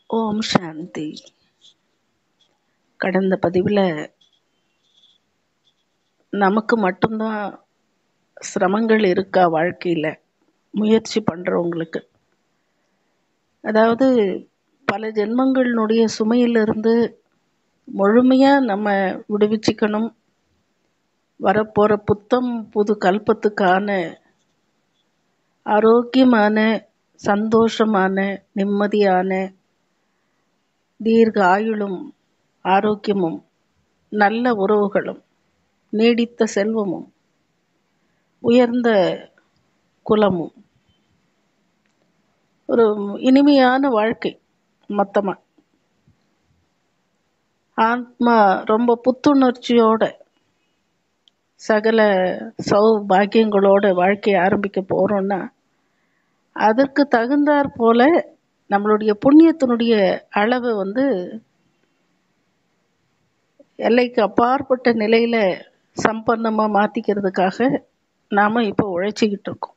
ஓம் சாந்தி கடந்த பதிவில் நமக்கு மட்டும்தான் சிரமங்கள் இருக்கா வாழ்க்கையில் முயற்சி பண்ணுறவங்களுக்கு அதாவது பல ஜென்மங்களினுடைய சுமையிலிருந்து முழுமையாக நம்ம விடுவிச்சுக்கணும் வரப்போகிற புத்தம் புது கல்பத்துக்கான ஆரோக்கியமான சந்தோஷமான நிம்மதியான தீர்க்க ஆயுளும் ஆரோக்கியமும் நல்ல உறவுகளும் நீடித்த செல்வமும் உயர்ந்த குலமும் ஒரு இனிமையான வாழ்க்கை மொத்தமாக ஆத்மா ரொம்ப புத்துணர்ச்சியோட சகல சௌபாகியங்களோட வாழ்க்கையை ஆரம்பிக்க போகிறோன்னா அதற்கு தகுந்தாற் போல நம்மளுடைய புண்ணியத்தினுடைய அளவை வந்து எல்லைக்கு அப்பாற்பட்ட நிலையில் சம்பன்னமாக மாற்றிக்கிறதுக்காக நாம் இப்போ உழைச்சிக்கிட்டு இருக்கோம்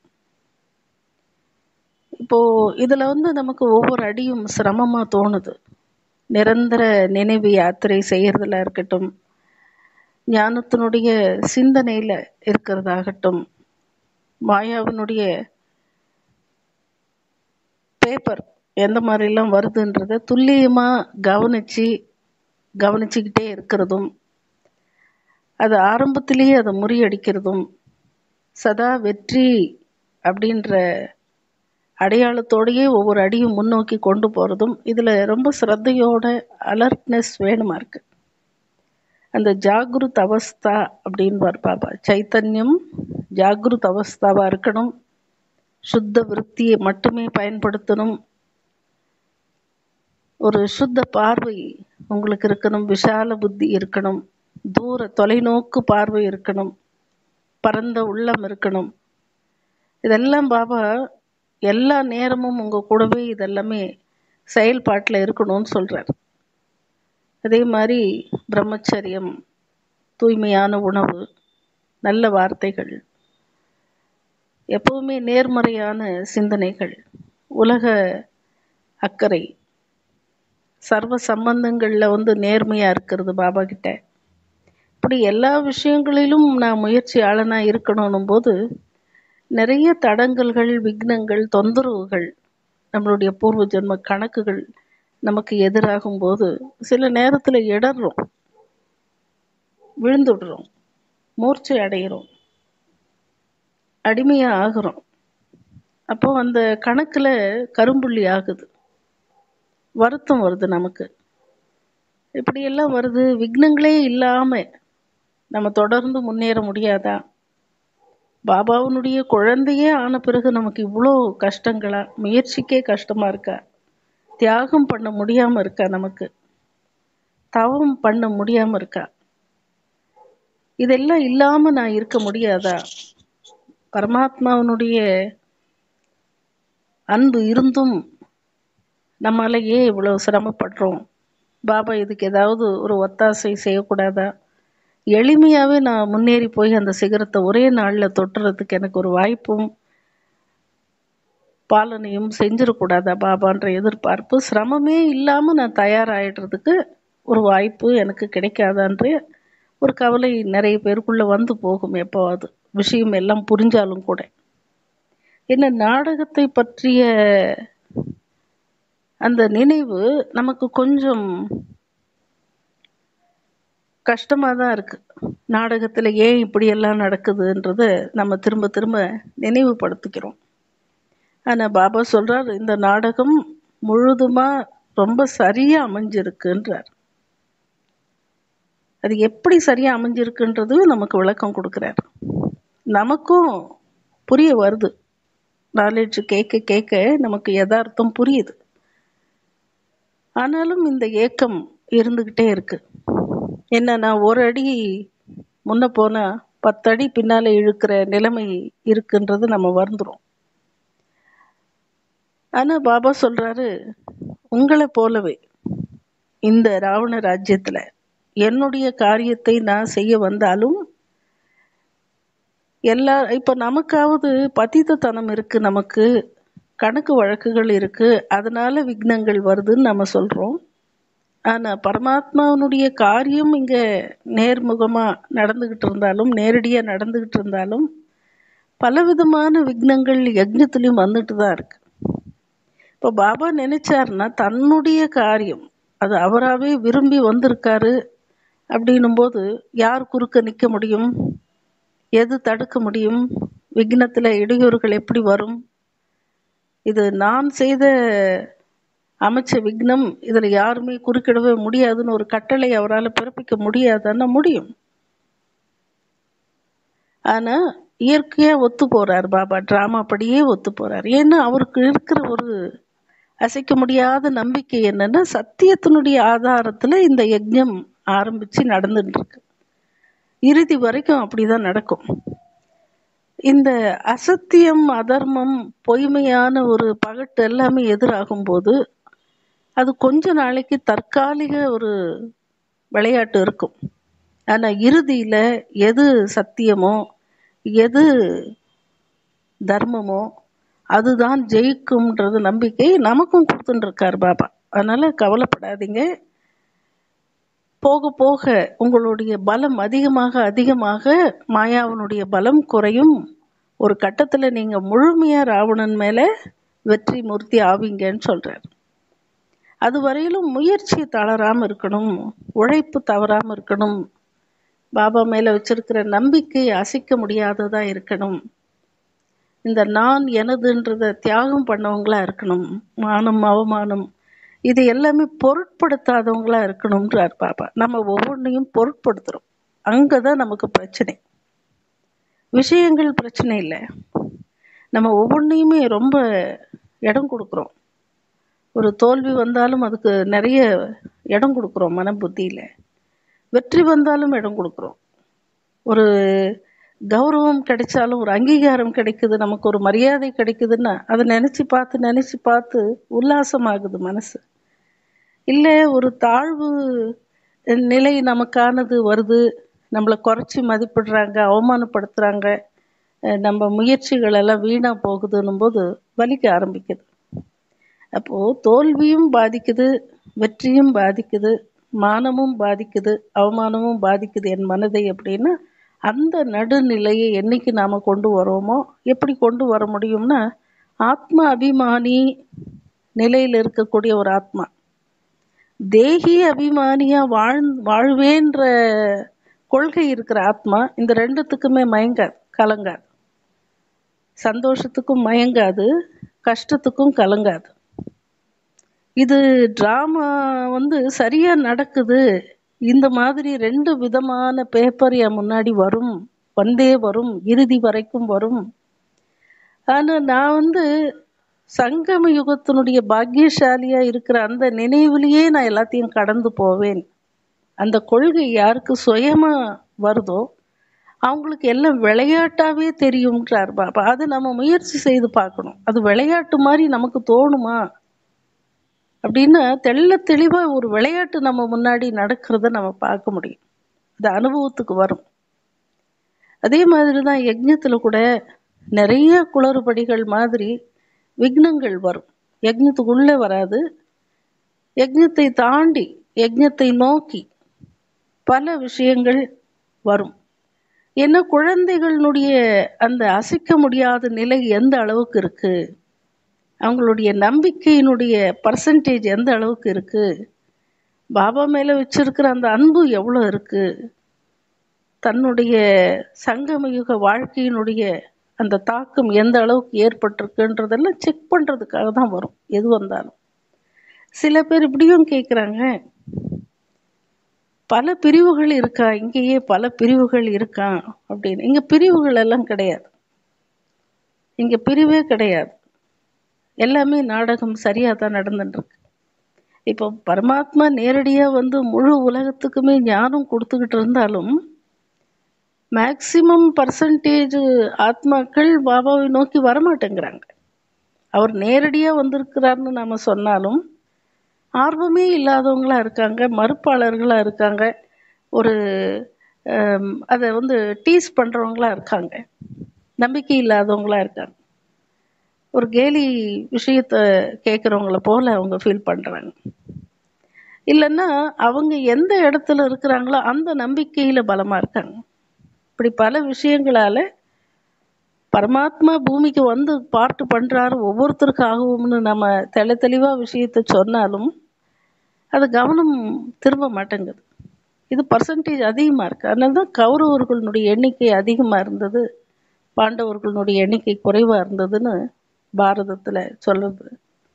இப்போது இதில் வந்து நமக்கு ஒவ்வொரு அடியும் சிரமமாக தோணுது நிரந்தர நினைவு யாத்திரை செய்கிறதுல இருக்கட்டும் ஞானத்தினுடைய சிந்தனையில் இருக்கிறதாகட்டும் மாயாவினுடைய பேப்பர் எந்த மாதிரிலாம் வருதுன்றத துல்லியமாக கவனித்து கவனிச்சுக்கிட்டே இருக்கிறதும் அது ஆரம்பத்திலேயே அதை முறியடிக்கிறதும் சதா வெற்றி அப்படின்ற அடையாளத்தோடையே ஒவ்வொரு அடியும் முன்னோக்கி கொண்டு போகிறதும் இதில் ரொம்ப ஸ்ரத்தையோட அலர்ட்னஸ் வேணுமா இருக்குது அந்த ஜாகிருத் அவஸ்தா அப்படின்னு பாபா சைத்தன்யம் ஜாகிருத் அவஸ்தாவாக இருக்கணும் சுத்த விருத்தியை மட்டுமே பயன்படுத்தணும் ஒரு சுத்த பார்வை உங்களுக்கு இருக்கணும் விஷால புத்தி இருக்கணும் தூர தொலைநோக்கு பார்வை இருக்கணும் பரந்த உள்ளம் இருக்கணும் இதெல்லாம் பாபா எல்லா நேரமும் உங்கள் கூடவே இதெல்லாமே செயல்பாட்டில் இருக்கணும்னு சொல்கிறார் அதே மாதிரி பிரம்மச்சரியம் தூய்மையான உணவு நல்ல வார்த்தைகள் எப்பவுமே நேர்மறையான சிந்தனைகள் உலக அக்கறை சர்வ சம்பந்தங்களில் வந்து நேர்மையாக இருக்கிறது பாபா கிட்ட இப்படி எல்லா விஷயங்களிலும் நான் முயற்சியாளனாக இருக்கணும் போது நிறைய தடங்கல்கள் விக்னங்கள் தொந்தரவுகள் நம்மளுடைய பூர்வ ஜென்ம கணக்குகள் நமக்கு எதிராகும் போது சில நேரத்தில் இடர்றோம் விழுந்துடுறோம் மூர்ச்சை அடைகிறோம் அடிமையாக ஆகிறோம் அப்போ அந்த கணக்கில் கரும்புள்ளி ஆகுது வருத்தம் வருது நமக்கு இப்படியெல்லாம் வருது விக்னங்களே இல்லாமல் நம்ம தொடர்ந்து முன்னேற முடியாதா பாபாவினுடைய குழந்தையே ஆன பிறகு நமக்கு இவ்வளோ கஷ்டங்களா முயற்சிக்கே கஷ்டமாக இருக்கா தியாகம் பண்ண முடியாமல் இருக்கா நமக்கு தவம் பண்ண முடியாமல் இருக்கா இதெல்லாம் இல்லாமல் நான் இருக்க முடியாதா பரமாத்மாவனுடைய அன்பு இருந்தும் நம்மளால ஏன் இவ்வளோ சிரமப்படுறோம் பாபா இதுக்கு ஏதாவது ஒரு ஒத்தாசை செய்யக்கூடாதா எளிமையாகவே நான் முன்னேறி போய் அந்த சிகரத்தை ஒரே நாளில் தொட்டுறதுக்கு எனக்கு ஒரு வாய்ப்பும் பாலனையும் செஞ்சிடக்கூடாதா பாபான்ற எதிர்பார்ப்பு சிரமமே இல்லாமல் நான் தயாராகிடுறதுக்கு ஒரு வாய்ப்பு எனக்கு கிடைக்காதான்ற ஒரு கவலை நிறைய பேருக்குள்ளே வந்து போகும் எப்போவாது விஷயம் எல்லாம் புரிஞ்சாலும் கூட என்ன நாடகத்தை பற்றிய அந்த நினைவு நமக்கு கொஞ்சம் கஷ்டமாக தான் இருக்குது நாடகத்தில் ஏன் இப்படியெல்லாம் நடக்குதுன்றத நம்ம திரும்ப திரும்ப நினைவுபடுத்திக்கிறோம் ஆனால் பாபா சொல்கிறார் இந்த நாடகம் முழுதுமாக ரொம்ப சரியாக அமைஞ்சிருக்குன்றார் அது எப்படி சரியாக அமைஞ்சிருக்குன்றது நமக்கு விளக்கம் கொடுக்குறார் நமக்கும் புரிய வருது நாலேஜ் கேட்க கேட்க நமக்கு யதார்த்தம் புரியுது ஆனாலும் இந்த ஏக்கம் இருந்துக்கிட்டே இருக்கு என்ன நான் ஒரு அடி முன்ன போனால் பத்தடி பின்னால் இழுக்கிற நிலைமை இருக்குன்றது நம்ம வருந்துடும் ஆனால் பாபா சொல்கிறாரு உங்களை போலவே இந்த ராவண ராஜ்யத்தில் என்னுடைய காரியத்தை நான் செய்ய வந்தாலும் எல்லா இப்போ நமக்காவது பத்தித்தனம் இருக்குது நமக்கு கணக்கு வழக்குகள் இருக்கு அதனால விக்னங்கள் வருதுன்னு நம்ம சொல்றோம் ஆனா பரமாத்மாவனுடைய காரியம் இங்க நேர்முகமா நடந்துகிட்டு இருந்தாலும் நேரடியா நடந்துகிட்டு இருந்தாலும் பலவிதமான விக்னங்கள் யஜ்ஞத்திலையும் வந்துட்டு தான் இருக்கு இப்போ பாபா நினைச்சாருன்னா தன்னுடைய காரியம் அது அவராகவே விரும்பி வந்திருக்காரு அப்படின்னும் போது யார் குறுக்க நிற்க முடியும் எது தடுக்க முடியும் விக்னத்தில் இடையூறுகள் எப்படி வரும் இது நான் செய்த அமைச்ச விக்னம் இதில் யாருமே குறுக்கிடவே முடியாதுன்னு ஒரு கட்டளை அவரால் பிறப்பிக்க முடியாதுன்னா முடியும் ஆனால் இயற்கையாக ஒத்து போகிறார் பாபா ட்ராமா படியே ஒத்து போகிறார் ஏன்னா அவருக்கு இருக்கிற ஒரு அசைக்க முடியாத நம்பிக்கை என்னன்னா சத்தியத்தினுடைய ஆதாரத்தில் இந்த யஜ்ஞம் ஆரம்பித்து நடந்துட்டு இருக்கு இறுதி வரைக்கும் அப்படிதான் நடக்கும் இந்த அசத்தியம் அதர்மம் பொய்மையான ஒரு பகட்டு எல்லாமே எதிராகும் போது அது கொஞ்ச நாளைக்கு தற்காலிக ஒரு விளையாட்டு இருக்கும் ஆனால் இறுதியில் எது சத்தியமோ எது தர்மமோ அதுதான் ஜெயிக்கும்ன்றது நம்பிக்கை நமக்கும் கொடுத்துட்டுருக்கார் பாபா அதனால கவலைப்படாதீங்க போக போக உங்களுடைய பலம் அதிகமாக அதிகமாக மாயாவனுடைய பலம் குறையும் ஒரு கட்டத்தில் நீங்கள் முழுமையாக ராவணன் மேலே வெற்றி மூர்த்தி ஆவீங்கன்னு சொல்கிறார் அது வரையிலும் முயற்சி தளராமல் இருக்கணும் உழைப்பு தவறாமல் இருக்கணும் பாபா மேலே வச்சிருக்கிற நம்பிக்கை அசைக்க முடியாததாக இருக்கணும் இந்த நான் எனதுன்றத தியாகம் பண்ணவங்களா இருக்கணும் மானம் அவமானம் இது எல்லாமே பொருட்படுத்தாதவங்களா இருக்கணும்ன்றார் பாப்பா நம்ம ஒவ்வொன்றையும் பொருட்படுத்துகிறோம் அங்கே தான் நமக்கு பிரச்சனை விஷயங்கள் பிரச்சனை இல்லை நம்ம ஒவ்வொன்றையுமே ரொம்ப இடம் கொடுக்குறோம் ஒரு தோல்வி வந்தாலும் அதுக்கு நிறைய இடம் கொடுக்குறோம் மன புத்தியில் வெற்றி வந்தாலும் இடம் கொடுக்குறோம் ஒரு கௌரவம் கிடைச்சாலும் ஒரு அங்கீகாரம் கிடைக்குது நமக்கு ஒரு மரியாதை கிடைக்குதுன்னா அதை நினச்சி பார்த்து நினச்சி பார்த்து உல்லாசமாகுது மனசு இல்லை ஒரு தாழ்வு நிலை நமக்கானது வருது நம்மளை குறைச்சி மதிப்பிடுறாங்க அவமானப்படுத்துகிறாங்க நம்ம முயற்சிகள் எல்லாம் வீணாக போகுதுன்னும் போது வலிக்க ஆரம்பிக்குது அப்போது தோல்வியும் பாதிக்குது வெற்றியும் பாதிக்குது மானமும் பாதிக்குது அவமானமும் பாதிக்குது என் மனதை அப்படின்னா அந்த நடுநிலையை என்னைக்கு நாம் கொண்டு வரோமோ எப்படி கொண்டு வர முடியும்னா ஆத்ம அபிமானி நிலையில் இருக்கக்கூடிய ஒரு ஆத்மா தேகி அபிமானியாக வாழ் வாழ்வேன்ற கொள்கை இருக்கிற ஆத்மா இந்த ரெண்டுத்துக்குமே மயங்காது கலங்காது சந்தோஷத்துக்கும் மயங்காது கஷ்டத்துக்கும் கலங்காது இது ட்ராமா வந்து சரியாக நடக்குது இந்த மாதிரி ரெண்டு விதமான பேப்பர் என் முன்னாடி வரும் வந்தே வரும் இறுதி வரைக்கும் வரும் ஆனால் நான் வந்து சங்கம யுகத்தினுடைய பாக்கியசாலியாக இருக்கிற அந்த நினைவிலேயே நான் எல்லாத்தையும் கடந்து போவேன் அந்த கொள்கை யாருக்கு சுயமாக வருதோ அவங்களுக்கு எல்லாம் விளையாட்டாகவே தெரியும்ன்றார் பாப்பா அது நம்ம முயற்சி செய்து பார்க்கணும் அது விளையாட்டு மாதிரி நமக்கு தோணுமா அப்படின்னா தெள்ள தெளிவாக ஒரு விளையாட்டு நம்ம முன்னாடி நடக்கிறத நம்ம பார்க்க முடியும் அது அனுபவத்துக்கு வரும் அதே மாதிரி தான் யஜ்ஞத்தில் கூட நிறைய குளறுபடிகள் மாதிரி விக்னங்கள் வரும் யஜ்ஞத்துக்குள்ளே வராது யஜ்ஞத்தை தாண்டி யஜ்ஞத்தை நோக்கி பல விஷயங்கள் வரும் ஏன்னா குழந்தைகளுடைய அந்த அசைக்க முடியாத நிலை எந்த அளவுக்கு இருக்குது அவங்களுடைய நம்பிக்கையினுடைய பர்சன்டேஜ் எந்த அளவுக்கு இருக்குது பாபா மேலே வச்சிருக்கிற அந்த அன்பு எவ்வளோ இருக்குது தன்னுடைய சங்கமயுக வாழ்க்கையினுடைய அந்த தாக்கம் எந்த அளவுக்கு ஏற்பட்டிருக்குன்றதெல்லாம் செக் பண்ணுறதுக்காக தான் வரும் எது வந்தாலும் சில பேர் இப்படியும் கேட்குறாங்க பல பிரிவுகள் இருக்கா இங்கேயே பல பிரிவுகள் இருக்கா அப்படின்னு இங்கே பிரிவுகள் எல்லாம் கிடையாது இங்கே பிரிவே கிடையாது எல்லாமே நாடகம் சரியாக தான் நடந்துட்டுருக்கு இப்போ பரமாத்மா நேரடியாக வந்து முழு உலகத்துக்குமே ஞானம் கொடுத்துக்கிட்டு இருந்தாலும் மேக்சிமம் பர்சன்டேஜ் ஆத்மாக்கள் பாபாவை நோக்கி வரமாட்டேங்கிறாங்க அவர் நேரடியாக வந்திருக்கிறார்னு நாம் சொன்னாலும் ஆர்வமே இல்லாதவங்களா இருக்காங்க மறுப்பாளர்களாக இருக்காங்க ஒரு அதை வந்து டீஸ் பண்ணுறவங்களா இருக்காங்க நம்பிக்கை இல்லாதவங்களா இருக்காங்க ஒரு கேலி விஷயத்த கேட்குறவங்கள போல அவங்க ஃபீல் பண்ணுறாங்க இல்லைன்னா அவங்க எந்த இடத்துல இருக்கிறாங்களோ அந்த நம்பிக்கையில் பலமாக இருக்காங்க இப்படி பல விஷயங்களால பரமாத்மா பூமிக்கு வந்து பார்ட்டு பண்ணுறாரு ஒவ்வொருத்தருக்காகவும்னு நம்ம தெளி தெளிவாக விஷயத்த சொன்னாலும் அது கவனம் திரும்ப மாட்டேங்குது இது பர்சன்டேஜ் அதிகமாக இருக்குது அதனால தான் கௌரவர்களுடைய எண்ணிக்கை அதிகமாக இருந்தது பாண்டவர்களுடைய எண்ணிக்கை குறைவாக இருந்ததுன்னு பாரதத்தில் சொல்லுது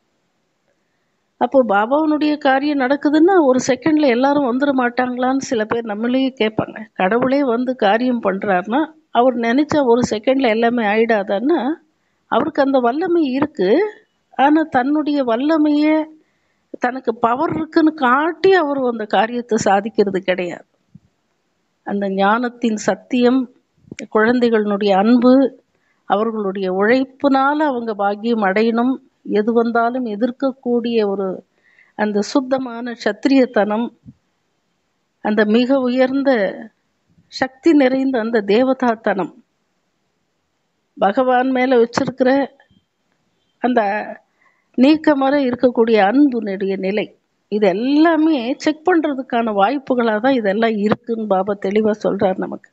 அப்போ பாபாவனுடைய காரியம் நடக்குதுன்னா ஒரு செகண்ட்ல எல்லாரும் வந்துட மாட்டாங்களான்னு சில பேர் நம்மளையே கேட்பாங்க கடவுளே வந்து காரியம் பண்றாருன்னா அவர் நினைச்சா ஒரு செகண்ட்ல எல்லாமே ஆயிடாதான்னா அவருக்கு அந்த வல்லமை இருக்கு ஆனா தன்னுடைய வல்லமைய தனக்கு பவர் இருக்குன்னு காட்டி அவர் அந்த காரியத்தை சாதிக்கிறது கிடையாது அந்த ஞானத்தின் சத்தியம் குழந்தைகளுடைய அன்பு அவர்களுடைய உழைப்புனால அவங்க பாக்கியம் அடையணும் எது வந்தாலும் எதிர்க்கக்கூடிய ஒரு அந்த சுத்தமான சத்திரியத்தனம் அந்த மிக உயர்ந்த சக்தி நிறைந்த அந்த தேவதாத்தனம் பகவான் மேல வச்சிருக்கிற அந்த நீக்கமர இருக்கக்கூடிய அன்புனுடைய நிலை இது எல்லாமே செக் பண்றதுக்கான வாய்ப்புகளாக தான் இதெல்லாம் இருக்குன்னு பாபா தெளிவா சொல்றார் நமக்கு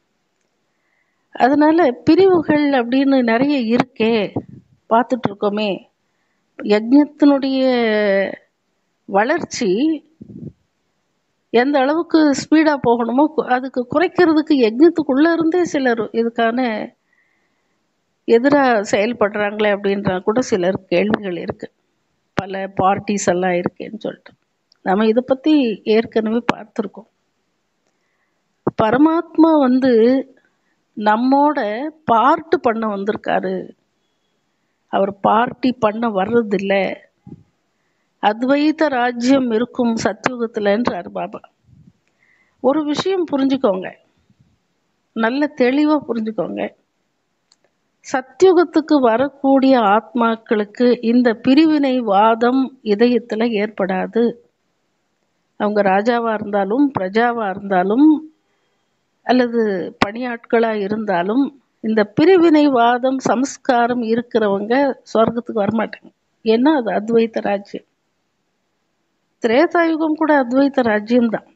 அதனால பிரிவுகள் அப்படின்னு நிறைய இருக்கே பார்த்துட்டு இருக்கோமே யஜ்ஞத்தினுடைய வளர்ச்சி எந்த அளவுக்கு ஸ்பீடாக போகணுமோ கு- அதுக்கு குறைக்கிறதுக்கு யஜ்ஞத்துக்குள்ள இருந்தே சிலர் இதுக்கான எதிராக செயல்படுறாங்களே அப்படின்ற கூட சிலர் கேள்விகள் இருக்கு பல பார்ட்டிஸ் எல்லாம் இருக்கேன்னு சொல்லிட்டு நம்ம இதை பற்றி ஏற்கனவே பார்த்துருக்கோம் பரமாத்மா வந்து நம்மோட பார்ட் பண்ண வந்திருக்காரு அவர் பார்ட்டி பண்ண வர்றதில்ல அத்வைத ராஜ்யம் இருக்கும் சத்தியுகத்தில்ன்றார் பாபா ஒரு விஷயம் புரிஞ்சுக்கோங்க நல்ல தெளிவாக புரிஞ்சுக்கோங்க சத்தியுகத்துக்கு வரக்கூடிய ஆத்மாக்களுக்கு இந்த பிரிவினை வாதம் இதயத்தில் ஏற்படாது அவங்க ராஜாவா இருந்தாலும் பிரஜாவா இருந்தாலும் அல்லது பணியாட்களா இருந்தாலும் இந்த பிரிவினை வாதம் சம்ஸ்காரம் இருக்கிறவங்க சொர்க்கத்துக்கு வரமாட்டாங்க ஏன்னா அது அத்வைத ராஜ்யம் திரேதாயுகம் கூட அத்வைத ராஜ்யம் தான்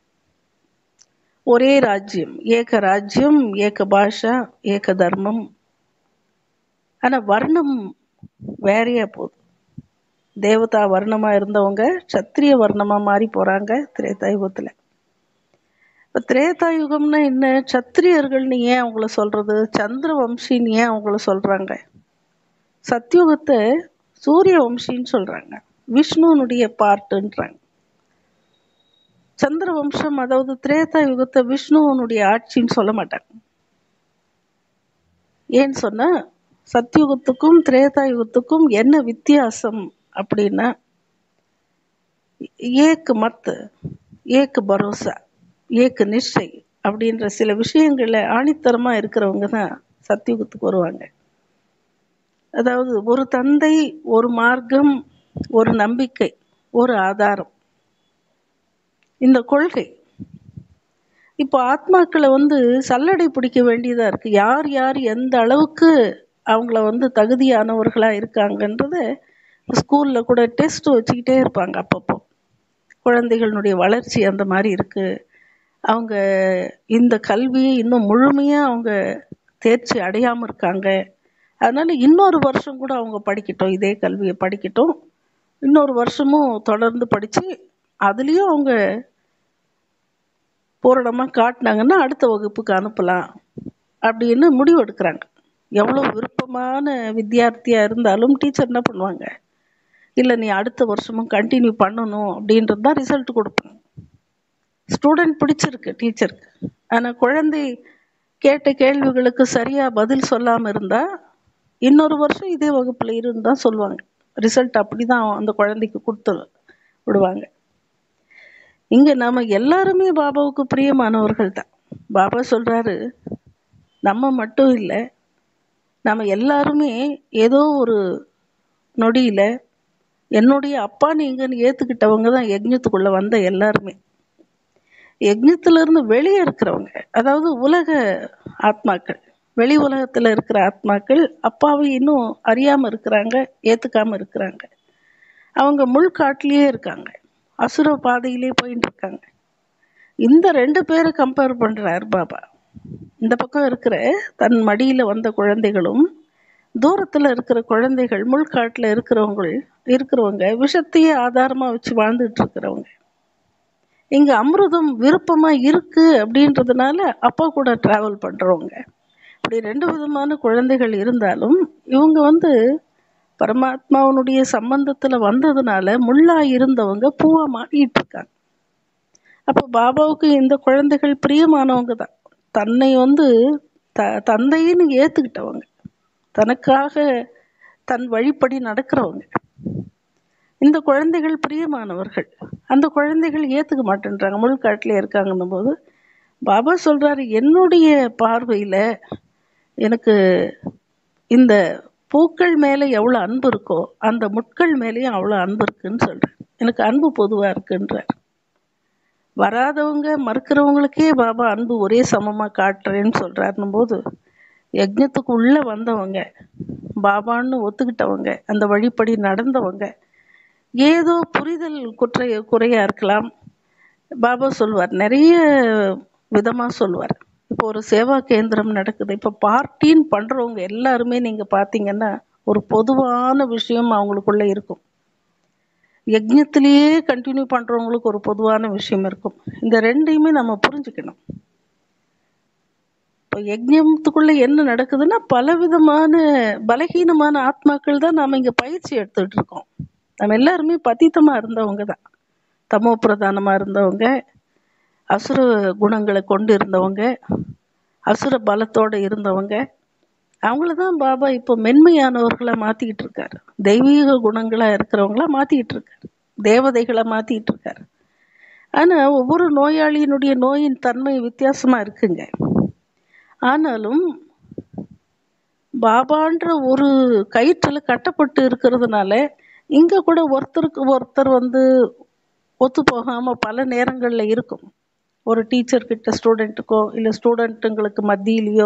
ஒரே ராஜ்யம் ஏக ராஜ்யம் ஏக பாஷா ஏக தர்மம் ஆனா வர்ணம் வேறையா போகுது தேவதா வர்ணமா இருந்தவங்க சத்திரிய வர்ணமா மாறி போறாங்க திரேதாயுகத்துல இப்ப திரேதாயுகம்னா என்ன சத்திரியர்கள்னு ஏன் அவங்கள சொல்றது சந்திர வம்சின்னு ஏன் அவங்கள சொல்றாங்க சத்தியுகத்தை சூரிய வம்சின்னு சொல்றாங்க விஷ்ணுனுடைய பார்ட்டுன்றாங்க சந்திர வம்சம் அதாவது திரேதா யுகத்தை விஷ்ணுவனுடைய ஆட்சின்னு சொல்ல மாட்டாங்க ஏன்னு சொன்னா சத்தியுகத்துக்கும் திரேதா யுகத்துக்கும் என்ன வித்தியாசம் அப்படின்னா ஏக்கு மத்து ஏக்கு பரோசா ஏக்கு நிச்சய் அப்படின்ற சில விஷயங்கள்ல ஆணித்தரமா இருக்கிறவங்க தான் சத்தியுகத்துக்கு வருவாங்க அதாவது ஒரு தந்தை ஒரு மார்க்கம் ஒரு நம்பிக்கை ஒரு ஆதாரம் இந்த கொள்கை இப்போ ஆத்மாக்களை வந்து சல்லடை பிடிக்க வேண்டியதா இருக்கு யார் யார் எந்த அளவுக்கு அவங்கள வந்து தகுதியானவர்களா இருக்காங்கன்றத ஸ்கூல்ல கூட டெஸ்ட் வச்சுக்கிட்டே இருப்பாங்க அப்பப்போ குழந்தைகளுடைய வளர்ச்சி அந்த மாதிரி இருக்கு அவங்க இந்த கல்வியை இன்னும் முழுமையா அவங்க தேர்ச்சி அடையாம இருக்காங்க அதனால இன்னொரு வருஷம் கூட அவங்க படிக்கட்டும் இதே கல்வியை படிக்கட்டும் இன்னொரு வருஷமும் தொடர்ந்து படிச்சு அதுலேயும் அவங்க பூரணமாக காட்டினாங்கன்னா அடுத்த வகுப்புக்கு அனுப்பலாம் அப்படின்னு முடிவு எடுக்கிறாங்க எவ்வளோ விருப்பமான வித்தியார்த்தியாக இருந்தாலும் டீச்சர் என்ன பண்ணுவாங்க இல்லை நீ அடுத்த வருஷமும் கண்டினியூ பண்ணணும் அப்படின்றது தான் ரிசல்ட் கொடுப்பாங்க ஸ்டூடெண்ட் பிடிச்சிருக்கு டீச்சருக்கு ஆனால் குழந்தை கேட்ட கேள்விகளுக்கு சரியாக பதில் சொல்லாமல் இருந்தால் இன்னொரு வருஷம் இதே வகுப்பில் இருந்து தான் சொல்லுவாங்க ரிசல்ட் அப்படி தான் அந்த குழந்தைக்கு கொடுத்து விடுவாங்க இங்க நாம எல்லாருமே பாபாவுக்கு பிரியமானவர்கள் தான் பாபா சொல்றாரு நம்ம மட்டும் இல்லை நம்ம எல்லாருமே ஏதோ ஒரு நொடியில என்னுடைய அப்பா நீங்கன்னு ஏத்துக்கிட்டவங்க தான் யஜ்ஞத்துக்குள்ள வந்த எல்லாருமே யஜ்ஞத்துல இருந்து வெளியே இருக்கிறவங்க அதாவது உலக ஆத்மாக்கள் வெளி உலகத்தில் இருக்கிற ஆத்மாக்கள் அப்பாவை இன்னும் அறியாமல் இருக்கிறாங்க ஏற்றுக்காமல் இருக்கிறாங்க அவங்க முள்காட்டிலேயே இருக்காங்க அசுர பாதையிலே போயிட்டு இருக்காங்க இந்த ரெண்டு பேரை கம்பேர் பண்ணுறார் பாபா இந்த பக்கம் இருக்கிற தன் மடியில் வந்த குழந்தைகளும் தூரத்தில் இருக்கிற குழந்தைகள் முள்காட்டில் இருக்கிறவங்க இருக்கிறவங்க விஷத்தையே ஆதாரமாக வச்சு வாழ்ந்துட்டு இருக்கிறவங்க இங்கே அமிர்தம் விருப்பமாக இருக்கு அப்படின்றதுனால அப்பா கூட ட்ராவல் பண்ணுறவங்க இப்படி ரெண்டு விதமான குழந்தைகள் இருந்தாலும் இவங்க வந்து பரமாத்மாவனுடைய சம்பந்தத்தில் வந்ததுனால முள்ளா இருந்தவங்க பூவா மாட்டிட்டு இருக்காங்க அப்போ பாபாவுக்கு இந்த குழந்தைகள் பிரியமானவங்க தான் தன்னை வந்து த தந்தைன்னு ஏற்றுக்கிட்டவங்க தனக்காக தன் வழிப்படி நடக்கிறவங்க இந்த குழந்தைகள் பிரியமானவர்கள் அந்த குழந்தைகள் ஏற்றுக்க மாட்டேன்றாங்க முள்காட்டில் இருக்காங்கன்னும் போது பாபா சொல்கிறாரு என்னுடைய பார்வையில் எனக்கு இந்த பூக்கள் மேலே எவ்வளோ அன்பு இருக்கோ அந்த முட்கள் மேலேயும் அவ்வளோ அன்பு இருக்குன்னு சொல்கிறேன் எனக்கு அன்பு பொதுவாக இருக்குன்றார் வராதவங்க மறுக்கிறவங்களுக்கே பாபா அன்பு ஒரே சமமாக காட்டுறேன்னு சொல்கிறாருன்னும் போது யஜ்ஞத்துக்கு உள்ளே வந்தவங்க பாபான்னு ஒத்துக்கிட்டவங்க அந்த வழிப்படி நடந்தவங்க ஏதோ புரிதல் குற்ற குறையாக இருக்கலாம் பாபா சொல்வார் நிறைய விதமாக சொல்வார் இப்போ ஒரு சேவா கேந்திரம் நடக்குது இப்போ பார்ட்டின்னு பண்ணுறவங்க எல்லாருமே நீங்கள் பார்த்தீங்கன்னா ஒரு பொதுவான விஷயம் அவங்களுக்குள்ளே இருக்கும் யஜ்ஞத்திலேயே கண்டினியூ பண்ணுறவங்களுக்கு ஒரு பொதுவான விஷயம் இருக்கும் இந்த ரெண்டையுமே நம்ம புரிஞ்சுக்கணும் இப்போ யஜ்ஞத்துக்குள்ளே என்ன நடக்குதுன்னா பலவிதமான பலகீனமான ஆத்மாக்கள் தான் நாம் இங்கே பயிற்சி எடுத்துகிட்டு இருக்கோம் நம்ம எல்லாருமே பத்தித்தமாக இருந்தவங்க தான் தமோ பிரதானமாக இருந்தவங்க அசுர குணங்களை கொண்டு இருந்தவங்க அசுர பலத்தோடு இருந்தவங்க அவங்கள தான் பாபா இப்போ மென்மையானவர்களை மாற்றிக்கிட்டு இருக்காரு தெய்வீக குணங்களாக இருக்கிறவங்கள மாற்றிக்கிட்டு இருக்காரு தேவதைகளை மாற்றிக்கிட்டு இருக்காரு ஆனால் ஒவ்வொரு நோயாளியினுடைய நோயின் தன்மை வித்தியாசமாக இருக்குங்க ஆனாலும் பாபான்ற ஒரு கயிற்றில் கட்டப்பட்டு இருக்கிறதுனால இங்கே கூட ஒருத்தருக்கு ஒருத்தர் வந்து ஒத்து போகாமல் பல நேரங்களில் இருக்கும் ஒரு டீச்சர்கிட்ட ஸ்டூடெண்ட்டுக்கோ இல்லை ஸ்டூடெண்ட்டுங்களுக்கு மத்தியிலையோ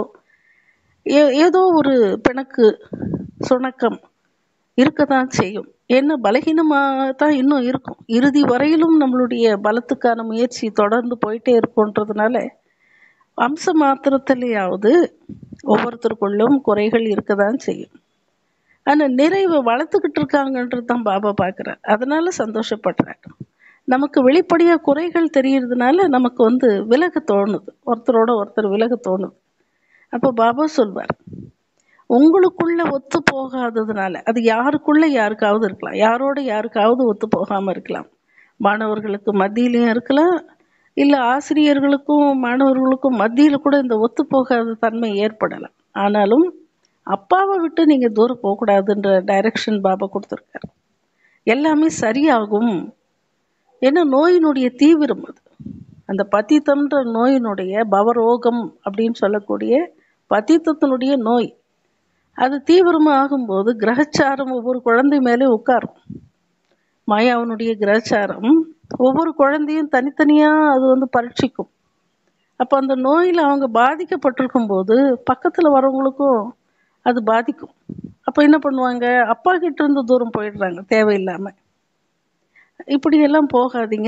ஏ ஏதோ ஒரு பிணக்கு சுணக்கம் இருக்க தான் செய்யும் என்ன பலகீனமாக தான் இன்னும் இருக்கும் இறுதி வரையிலும் நம்மளுடைய பலத்துக்கான முயற்சி தொடர்ந்து போயிட்டே இருக்குன்றதுனால அம்ச மாத்திரத்திலேயாவது ஒவ்வொருத்தருக்குள்ளும் குறைகள் இருக்க தான் செய்யும் ஆனால் நிறைவை வளர்த்துக்கிட்டு இருக்காங்கன்றது தான் பாபா பார்க்குறார் அதனால சந்தோஷப்படுறார் நமக்கு வெளிப்படையாக குறைகள் தெரியறதுனால நமக்கு வந்து விலக தோணுது ஒருத்தரோட ஒருத்தர் விலக தோணுது அப்போ பாபா சொல்வார் உங்களுக்குள்ள ஒத்து போகாததுனால அது யாருக்குள்ள யாருக்காவது இருக்கலாம் யாரோட யாருக்காவது ஒத்து போகாமல் இருக்கலாம் மாணவர்களுக்கு மத்தியிலையும் இருக்கலாம் இல்லை ஆசிரியர்களுக்கும் மாணவர்களுக்கும் மத்தியில் கூட இந்த ஒத்து போகாத தன்மை ஏற்படலாம் ஆனாலும் அப்பாவை விட்டு நீங்கள் தூரம் போகக்கூடாதுன்ற டைரக்ஷன் பாபா கொடுத்துருக்காரு எல்லாமே சரியாகும் ஏன்னா நோயினுடைய தீவிரம் அது அந்த பத்தித்தம்ன்ற நோயினுடைய பவரோகம் அப்படின்னு சொல்லக்கூடிய பத்தித்தத்தினுடைய நோய் அது தீவிரமாக ஆகும்போது கிரகச்சாரம் ஒவ்வொரு குழந்தை மேலே உட்காரும் மாயாவனுடைய கிரகச்சாரம் ஒவ்வொரு குழந்தையும் தனித்தனியாக அது வந்து பரீட்சிக்கும் அப்போ அந்த நோயில் அவங்க பாதிக்கப்பட்டிருக்கும் போது பக்கத்தில் வரவங்களுக்கும் அது பாதிக்கும் அப்போ என்ன பண்ணுவாங்க அப்பா கிட்ட இருந்து தூரம் போயிடுறாங்க தேவையில்லாமல் இப்படியெல்லாம் போகாதீங்க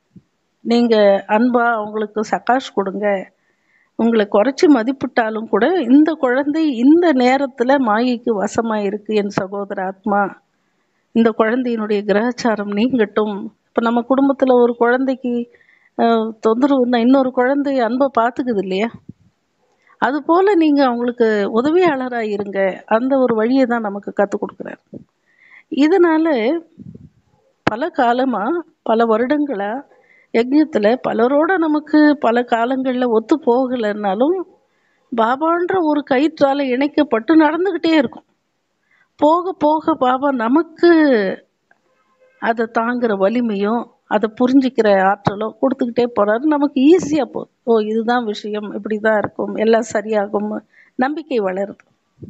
நீங்கள் அன்பாக அவங்களுக்கு சகாஷ் கொடுங்க உங்களை குறைச்சி மதிப்பிட்டாலும் கூட இந்த குழந்தை இந்த நேரத்தில் மாயைக்கு வசமாக இருக்குது என் சகோதர ஆத்மா இந்த குழந்தையினுடைய கிரகச்சாரம் நீங்கட்டும் இப்போ நம்ம குடும்பத்தில் ஒரு குழந்தைக்கு தொந்தரவுன்னா இன்னொரு குழந்தை அன்பை பார்த்துக்குது இல்லையா அதுபோல் நீங்கள் அவங்களுக்கு உதவியாளராக இருங்க அந்த ஒரு வழியை தான் நமக்கு கற்றுக் கொடுக்குறாரு இதனால் பல காலமாக பல வருடங்களாக யஜ்ஞத்தில் பலரோட நமக்கு பல காலங்களில் ஒத்து போகலைன்னாலும் பாபான்ற ஒரு கயிற்றால் இணைக்கப்பட்டு நடந்துக்கிட்டே இருக்கும் போக போக பாபா நமக்கு அதை தாங்குகிற வலிமையும் அதை புரிஞ்சிக்கிற ஆற்றலும் கொடுத்துக்கிட்டே போகிறாரு நமக்கு ஈஸியாக போகுது ஓ இதுதான் விஷயம் இப்படி தான் இருக்கும் எல்லாம் சரியாகும் நம்பிக்கை வளருது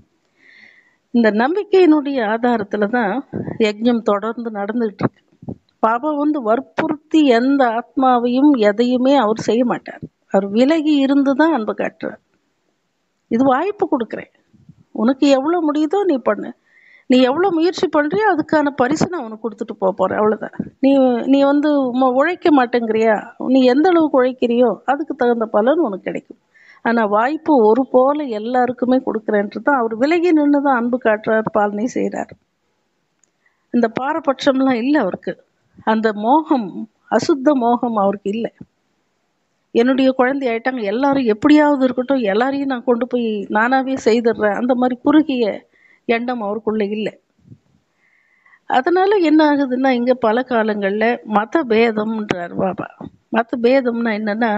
இந்த நம்பிக்கையினுடைய ஆதாரத்தில் தான் யஜ்ஞம் தொடர்ந்து நடந்துகிட்டு இருக்கு பாபா வந்து வற்புறுத்தி எந்த ஆத்மாவையும் எதையுமே அவர் செய்ய மாட்டார் அவர் விலகி இருந்து தான் அன்பு காட்டுறார் இது வாய்ப்பு கொடுக்குறேன் உனக்கு எவ்வளோ முடியுதோ நீ பண்ணு நீ எவ்வளோ முயற்சி பண்ணுறியோ அதுக்கான பரிசு நான் உனக்கு கொடுத்துட்டு போக போகிறேன் அவ்வளோதான் நீ நீ வந்து உம்ம உழைக்க மாட்டேங்கிறியா நீ எந்த அளவுக்கு உழைக்கிறியோ அதுக்கு தகுந்த பலன் உனக்கு கிடைக்கும் ஆனால் வாய்ப்பு ஒரு போல எல்லாருக்குமே கொடுக்குறேன்ட்டு தான் அவர் விலகி நின்று தான் அன்பு காட்டுறார் பாலனை செய்கிறார் இந்த பாரபட்சம்லாம் இல்லை அவருக்கு அந்த மோகம் அசுத்த மோகம் அவருக்கு இல்லை என்னுடைய குழந்தை ஆயிட்டாங்க எல்லாரும் எப்படியாவது இருக்கட்டும் எல்லாரையும் நான் கொண்டு போய் நானாவே செய்துடுறேன் அந்த மாதிரி குறுகிய எண்ணம் அவருக்குள்ள இல்லை அதனால என்ன ஆகுதுன்னா இங்க பல காலங்கள்ல மத பேதம்ன்றார் பாபா மத பேதம்னா என்னன்னா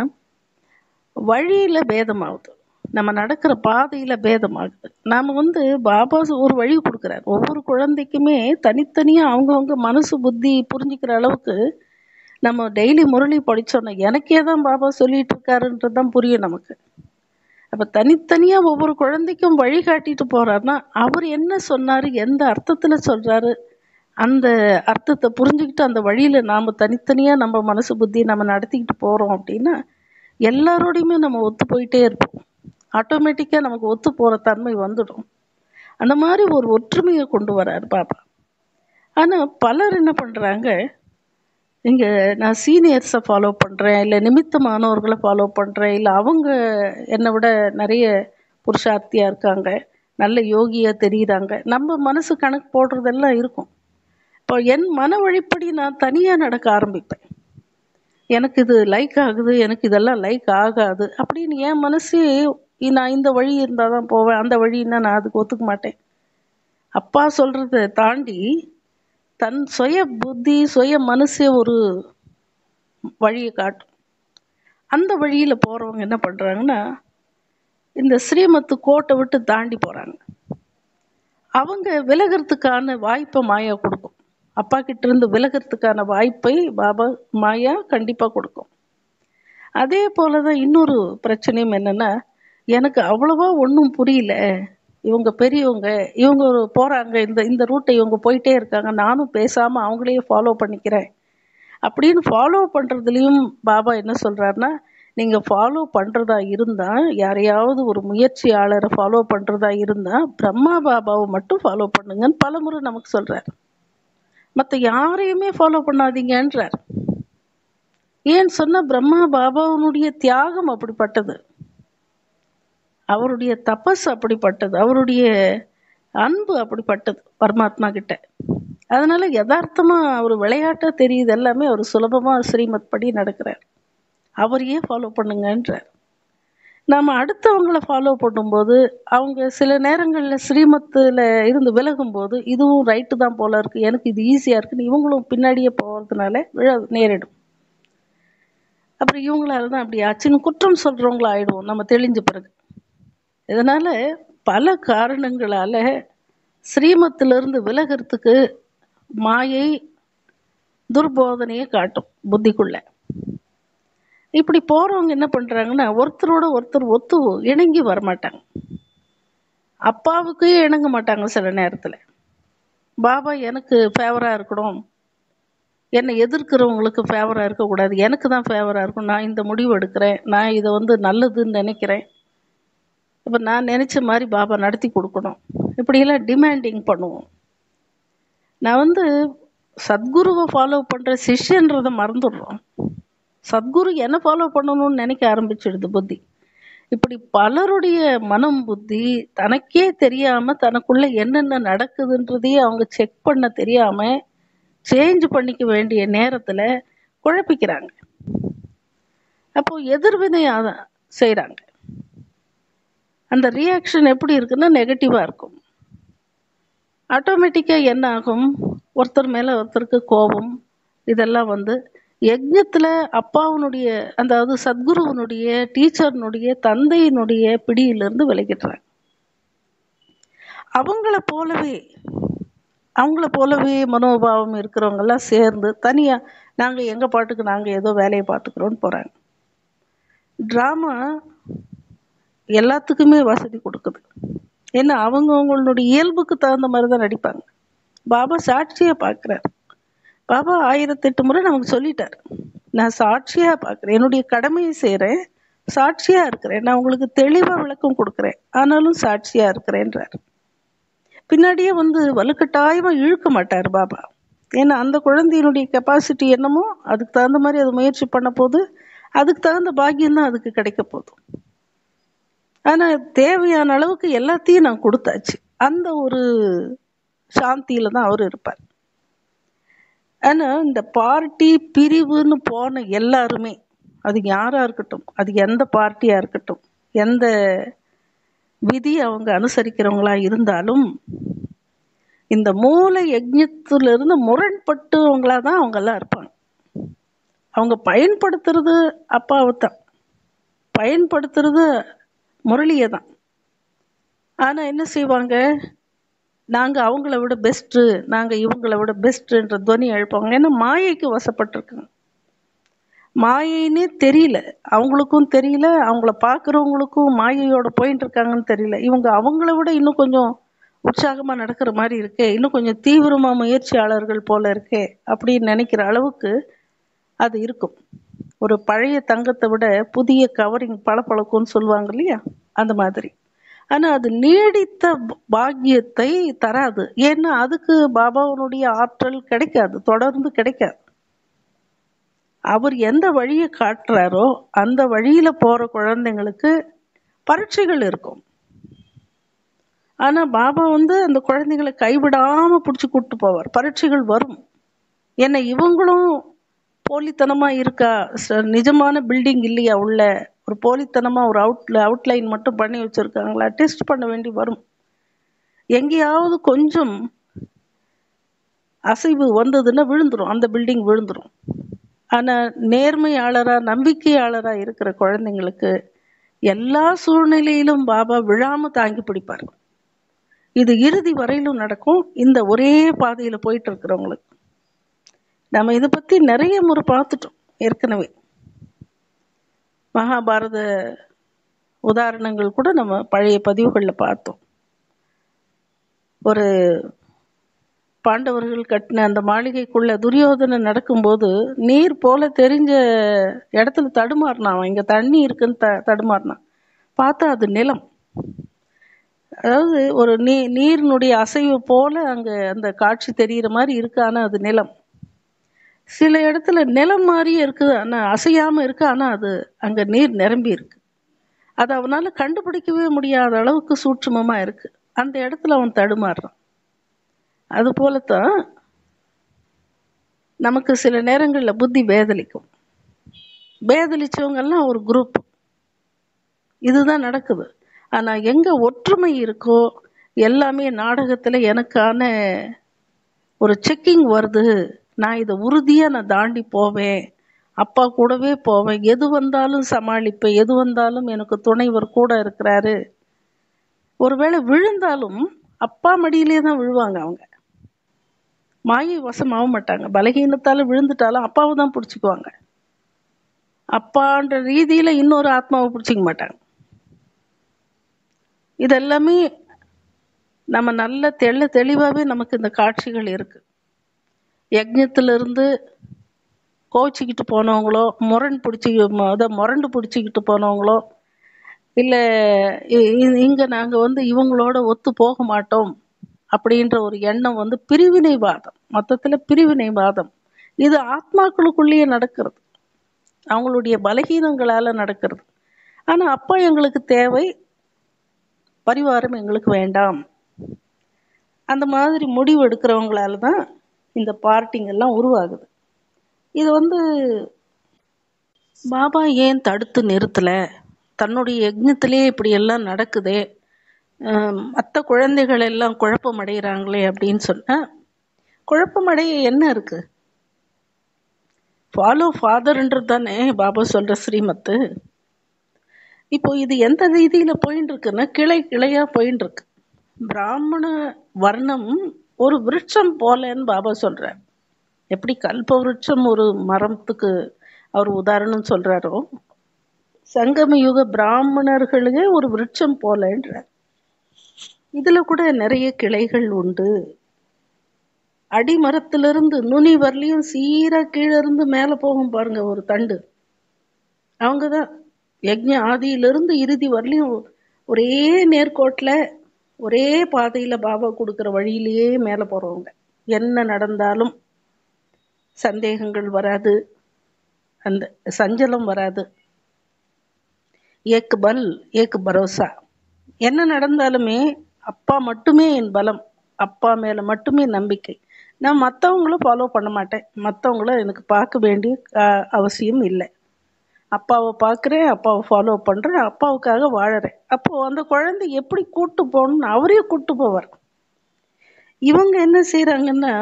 வழியில பேதமாகுது நம்ம நடக்கிற பாதையில பேதமாகுது நாம வந்து பாபா ஒரு வழி கொடுக்குறார் ஒவ்வொரு குழந்தைக்குமே தனித்தனியா அவங்கவுங்க மனசு புத்தி புரிஞ்சுக்கிற அளவுக்கு நம்ம டெய்லி முரளி படிச்சோன்னா எனக்கே தான் பாபா சொல்லிட்டு இருக்காருன்றது தான் புரியும் நமக்கு அப்ப தனித்தனியா ஒவ்வொரு குழந்தைக்கும் வழிகாட்டிட்டு போறாருன்னா அவர் என்ன சொன்னாரு எந்த அர்த்தத்துல சொல்றாரு அந்த அர்த்தத்தை புரிஞ்சுக்கிட்டு அந்த வழியில நாம தனித்தனியா நம்ம மனசு புத்தி நம்ம நடத்திக்கிட்டு போறோம் அப்படின்னா எல்லாரோடையுமே நம்ம ஒத்து போயிட்டே இருப்போம் ஆட்டோமேட்டிக்கா நமக்கு ஒத்து போற தன்மை வந்துடும் அந்த மாதிரி ஒரு ஒற்றுமையை கொண்டு வராரு பாபா ஆனா பலர் என்ன பண்றாங்க இங்க நான் சீனியர்ஸை ஃபாலோ பண்றேன் இல்லை நிமித்தமானவர்களை ஃபாலோ பண்றேன் இல்லை அவங்க என்னை விட நிறைய புருஷார்த்தியா இருக்காங்க நல்ல யோகியா தெரியுறாங்க நம்ம மனசு கணக்கு போடுறதெல்லாம் இருக்கும் இப்போ என் மன வழிப்படி நான் தனியா நடக்க ஆரம்பிப்பேன் எனக்கு இது லைக் ஆகுது எனக்கு இதெல்லாம் லைக் ஆகாது அப்படின்னு என் மனசு நான் இந்த வழி இருந்தால் தான் போவேன் அந்த வழின்னா நான் அதுக்கு ஒத்துக்க மாட்டேன் அப்பா சொல்றதை தாண்டி தன் சுய புத்தி சுய மனசே ஒரு வழியை காட்டும் அந்த வழியில போறவங்க என்ன பண்றாங்கன்னா இந்த ஸ்ரீமத்து கோட்டை விட்டு தாண்டி போறாங்க அவங்க விலகிறதுக்கான வாய்ப்பை மாயா கொடுக்கும் அப்பா கிட்ட இருந்து விலகிறதுக்கான வாய்ப்பை பாபா மாயா கண்டிப்பா கொடுக்கும் அதே போலதான் இன்னொரு பிரச்சனையும் என்னன்னா எனக்கு அவ்வளவா ஒன்றும் புரியல இவங்க பெரியவங்க இவங்க ஒரு போறாங்க இந்த இந்த ரூட்டை இவங்க போயிட்டே இருக்காங்க நானும் பேசாம அவங்களையே ஃபாலோ பண்ணிக்கிறேன் அப்படின்னு ஃபாலோ பண்றதுலயும் பாபா என்ன சொல்றாருன்னா நீங்க ஃபாலோ பண்றதா இருந்தா யாரையாவது ஒரு முயற்சியாளரை ஃபாலோ பண்றதா இருந்தா பிரம்மா பாபாவை மட்டும் ஃபாலோ பண்ணுங்கன்னு பலமுறை நமக்கு சொல்றாரு மற்ற யாரையுமே ஃபாலோ பண்ணாதீங்கன்றார் ஏன் சொன்னா பிரம்மா பாபாவுனுடைய தியாகம் அப்படிப்பட்டது அவருடைய தபஸ் அப்படிப்பட்டது அவருடைய அன்பு அப்படிப்பட்டது பரமாத்மா கிட்ட அதனால யதார்த்தமா அவர் விளையாட்டா தெரியுது எல்லாமே அவர் சுலபமா ஸ்ரீமத் படி நடக்கிறார் அவரையே ஃபாலோ பண்ணுங்கன்றார் நாம அடுத்தவங்களை ஃபாலோ பண்ணும்போது அவங்க சில நேரங்களில் ஸ்ரீமத்தில் இருந்து விலகும் போது இதுவும் ரைட்டு தான் போல இருக்கு எனக்கு இது ஈஸியாக இருக்குன்னு இவங்களும் பின்னாடியே போகிறதுனால விழ நேரிடும் அப்புறம் இவங்களால தான் அப்படி ஆச்சுன்னு குற்றம் சொல்கிறவங்களா ஆயிடுவோம் நம்ம தெளிஞ்ச பிறகு இதனால பல காரணங்களால ஸ்ரீமத்திலிருந்து விலகிறதுக்கு மாயை துர்போதனையை காட்டும் புத்திக்குள்ள இப்படி போறவங்க என்ன பண்றாங்கன்னா ஒருத்தரோட ஒருத்தர் ஒத்து இணங்கி வரமாட்டாங்க அப்பாவுக்கே இணங்க மாட்டாங்க சில நேரத்துல பாபா எனக்கு ஃபேவரா இருக்கணும் என்னை எதிர்க்கிறவங்களுக்கு ஃபேவரா இருக்கக்கூடாது எனக்கு தான் ஃபேவரா இருக்கும் நான் இந்த முடிவு எடுக்கிறேன் நான் இதை வந்து நல்லதுன்னு நினைக்கிறேன் இப்போ நான் நினைச்ச மாதிரி பாபா நடத்தி கொடுக்கணும் இப்படியெல்லாம் டிமாண்டிங் பண்ணுவோம் நான் வந்து சத்குருவை ஃபாலோ பண்ற சிஷ்யன்றதை மறந்துடுறோம் சத்குரு என்ன ஃபாலோ பண்ணணும்னு நினைக்க ஆரம்பிச்சிடுது புத்தி இப்படி பலருடைய மனம் புத்தி தனக்கே தெரியாம தனக்குள்ள என்னென்ன நடக்குதுன்றதையே அவங்க செக் பண்ண தெரியாம சேஞ்ச் பண்ணிக்க வேண்டிய நேரத்துல குழப்பிக்கிறாங்க அப்போ எதிர்வினை செய்கிறாங்க அந்த ரியாக்ஷன் எப்படி இருக்குன்னா நெகட்டிவா இருக்கும் ஆட்டோமேட்டிக்கா என்ன ஆகும் ஒருத்தர் மேல ஒருத்தருக்கு கோபம் இதெல்லாம் வந்து யஜ்ஞத்துல அப்பாவுனுடைய அதாவது சத்குருவனுடைய டீச்சர்னுடைய தந்தையினுடைய பிடியிலிருந்து விலகிடுறாங்க அவங்கள போலவே அவங்கள போலவே மனோபாவம் இருக்கிறவங்க எல்லாம் சேர்ந்து தனியா நாங்க எங்க பாட்டுக்கு நாங்க ஏதோ வேலையை பார்த்துக்கிறோம்னு போறாங்க டிராமா எல்லாத்துக்குமே வசதி கொடுக்குது ஏன்னா அவங்க அவங்களுடைய இயல்புக்கு தகுந்த மாதிரி தான் நடிப்பாங்க பாபா சாட்சியா பார்க்குறாரு பாபா ஆயிரத்தெட்டு முறை நமக்கு சொல்லிட்டார் நான் சாட்சியா பார்க்குறேன் என்னுடைய கடமையை செய்கிறேன் சாட்சியா இருக்கிறேன் நான் உங்களுக்கு தெளிவா விளக்கம் கொடுக்குறேன் ஆனாலும் சாட்சியா இருக்கிறேன்றார் பின்னாடியே வந்து வலுக்கட்டாயமா இழுக்க மாட்டார் பாபா ஏன்னா அந்த குழந்தையினுடைய கெப்பாசிட்டி என்னமோ அதுக்கு தகுந்த மாதிரி அது முயற்சி பண்ண போது அதுக்கு தகுந்த பாக்கியம் தான் அதுக்கு கிடைக்க போதும் ஆனா தேவையான அளவுக்கு எல்லாத்தையும் நான் கொடுத்தாச்சு அந்த ஒரு சாந்தியில தான் அவர் இருப்பார் ஆனா இந்த பார்ட்டி பிரிவுன்னு போன எல்லாருமே அது யாரா இருக்கட்டும் அது எந்த பார்ட்டியா இருக்கட்டும் எந்த விதி அவங்க அனுசரிக்கிறவங்களா இருந்தாலும் இந்த மூல யஜ்ஞத்திலிருந்து முரண்பட்டவங்களா தான் அவங்க எல்லாம் இருப்பாங்க அவங்க பயன்படுத்துறது அப்பாவை தான் பயன்படுத்துறது முரளியை தான் ஆனா என்ன செய்வாங்க நாங்க அவங்கள விட பெஸ்ட்டு நாங்க இவங்கள விட பெஸ்ட்டுன்ற துவனி எழுப்பாங்க ஏன்னா மாயைக்கு வசப்பட்டிருக்காங்க மாயைன்னே தெரியல அவங்களுக்கும் தெரியல அவங்கள பார்க்குறவங்களுக்கும் மாயையோட போயிட்டு இருக்காங்கன்னு தெரியல இவங்க அவங்கள விட இன்னும் கொஞ்சம் உற்சாகமாக நடக்கிற மாதிரி இருக்கே இன்னும் கொஞ்சம் தீவிரமாக முயற்சியாளர்கள் போல இருக்கே அப்படின்னு நினைக்கிற அளவுக்கு அது இருக்கும் ஒரு பழைய தங்கத்தை விட புதிய கவரிங் பளபளக்கும்னு சொல்லுவாங்க இல்லையா அந்த மாதிரி ஆனால் அது நீடித்த பாக்கியத்தை தராது ஏன்னா அதுக்கு பாபாவனுடைய ஆற்றல் கிடைக்காது தொடர்ந்து கிடைக்காது அவர் எந்த வழியை காட்டுறாரோ அந்த வழியில போற குழந்தைங்களுக்கு பரீட்சைகள் இருக்கும் ஆனா பாபா வந்து அந்த குழந்தைங்களை கைவிடாம பிடிச்சி கூட்டு போவார் பரீட்சைகள் வரும் ஏன்னா இவங்களும் போலித்தனமா இருக்கா ச- நிஜமான பில்டிங் இல்லையா உள்ள ஒரு போலித்தனமா ஒரு அவுட்ல அவுட்லைன் மட்டும் பண்ணி வச்சிருக்காங்களா டெஸ்ட் பண்ண வேண்டி வரும் எங்கேயாவது கொஞ்சம் அசைவு வந்ததுன்னா விழுந்துரும் அந்த பில்டிங் விழுந்துரும் ஆனா நேர்மையாளரா நம்பிக்கையாளரா இருக்கிற குழந்தைங்களுக்கு எல்லா சூழ்நிலையிலும் பாபா விழாம தாங்கி பிடிப்பார் இது இறுதி வரையிலும் நடக்கும் இந்த ஒரே பாதையில போயிட்டு இருக்கிறவங்களுக்கு நம்ம இதை பத்தி நிறைய முறை பார்த்துட்டோம் ஏற்கனவே மகாபாரத உதாரணங்கள் கூட நம்ம பழைய பதிவுகளில் பார்த்தோம் ஒரு பாண்டவர்கள் கட்டின அந்த மாளிகைக்குள்ள துரியோதனன் நடக்கும்போது நீர் போல தெரிஞ்ச இடத்துல தடுமாறினான் அவன் இங்க தண்ணி இருக்குன்னு த தடுமாறினான் பார்த்தா அது நிலம் அதாவது ஒரு நீ நீரினுடைய அசைவு போல அங்க அந்த காட்சி தெரிகிற மாதிரி இருக்கு ஆனா அது நிலம் சில இடத்துல நிலம் மாதிரியே இருக்குது ஆனா அசையாம இருக்கு ஆனா அது அங்க நீர் நிரம்பி இருக்கு அது அவனால கண்டுபிடிக்கவே முடியாத அளவுக்கு சூட்சுமமா இருக்கு அந்த இடத்துல அவன் தடுமாறுறான் அது போலத்தான் நமக்கு சில நேரங்களில் புத்தி பேதலிக்கும் பேதலிச்சவங்கெல்லாம் ஒரு குரூப் இதுதான் நடக்குது ஆனா எங்க ஒற்றுமை இருக்கோ எல்லாமே நாடகத்துல எனக்கான ஒரு செக்கிங் வருது நான் இதை உறுதியா நான் தாண்டி போவேன் அப்பா கூடவே போவேன் எது வந்தாலும் சமாளிப்பேன் எது வந்தாலும் எனக்கு துணைவர் கூட இருக்கிறாரு ஒருவேளை விழுந்தாலும் அப்பா மடியிலே தான் விழுவாங்க அவங்க மாயை வசம் ஆக மாட்டாங்க பலகீனத்தால விழுந்துட்டாலும் அப்பாவை தான் பிடிச்சிக்குவாங்க அப்பான்ற ரீதியில இன்னொரு ஆத்மாவை பிடிச்சிக்க மாட்டாங்க இதெல்லாமே நம்ம நல்ல தெள்ள தெளிவாகவே நமக்கு இந்த காட்சிகள் இருக்கு யஜ்ஞத்திலிருந்து கோச்சிக்கிட்டு போனவங்களோ முரண் பிடிச்சி அதை முரண்டு பிடிச்சிக்கிட்டு போனவங்களோ இல்லை இங்கே நாங்கள் வந்து இவங்களோட ஒத்து போக மாட்டோம் அப்படின்ற ஒரு எண்ணம் வந்து பிரிவினைவாதம் மொத்தத்தில் பிரிவினைவாதம் இது ஆத்மாக்களுக்குள்ளேயே நடக்கிறது அவங்களுடைய பலகீனங்களால் நடக்கிறது ஆனால் அப்பா எங்களுக்கு தேவை பரிவாரம் எங்களுக்கு வேண்டாம் அந்த மாதிரி முடிவு எடுக்கிறவங்களால தான் இந்த பார்ட்டிங்கெல்லாம் உருவாகுது இது வந்து பாபா ஏன் தடுத்து நிறுத்தலை தன்னுடைய யஜ்ஞத்திலே இப்படி எல்லாம் நடக்குதே மற்ற குழந்தைகள் எல்லாம் குழப்பம் அடைகிறாங்களே அப்படின்னு சொன்னா குழப்பமடைய என்ன இருக்கு ஃபாலோ ஃபாதர்ன்றது தானே பாபா சொல்ற ஸ்ரீமத்து இப்போ இது எந்த ரீதியில போயின்னு இருக்குன்னா கிளை கிளையா போயின்னு இருக்கு பிராமண வர்ணம் ஒரு விருட்சம் போலன்னு பாபா சொல்றார் எப்படி கல்ப விருட்சம் ஒரு மரத்துக்கு அவர் உதாரணம் சொல்றாரோ சங்கம யுக பிராமணர்களே ஒரு விருட்சம் போலன்றார் இதுல கூட நிறைய கிளைகள் உண்டு அடிமரத்திலிருந்து நுனி வரலையும் சீரா கீழே இருந்து மேலே போகும் பாருங்க ஒரு தண்டு அவங்க தான் யஜ்ஞ ஆதியிலிருந்து இறுதி வரலையும் ஒரே நேர்கோட்டில் ஒரே பாதையில் பாபா கொடுக்குற வழியிலேயே மேலே போகிறவங்க என்ன நடந்தாலும் சந்தேகங்கள் வராது அந்த சஞ்சலம் வராது ஏக்கு பல் ஏக்கு பரோசா என்ன நடந்தாலுமே அப்பா மட்டுமே என் பலம் அப்பா மேலே மட்டுமே நம்பிக்கை நான் மற்றவங்கள ஃபாலோ பண்ண மாட்டேன் மற்றவங்கள எனக்கு பார்க்க வேண்டிய அஹ், அவசியம் இல்லை அப்பாவை பார்க்குறேன் அப்பாவை ஃபாலோ பண்ணுறேன் அப்பாவுக்காக வாழறேன் அப்போ அந்த குழந்தை எப்படி கூட்டு போகணும்னு அவரே கூட்டு போவார் இவங்க என்ன செய்கிறாங்கன்னா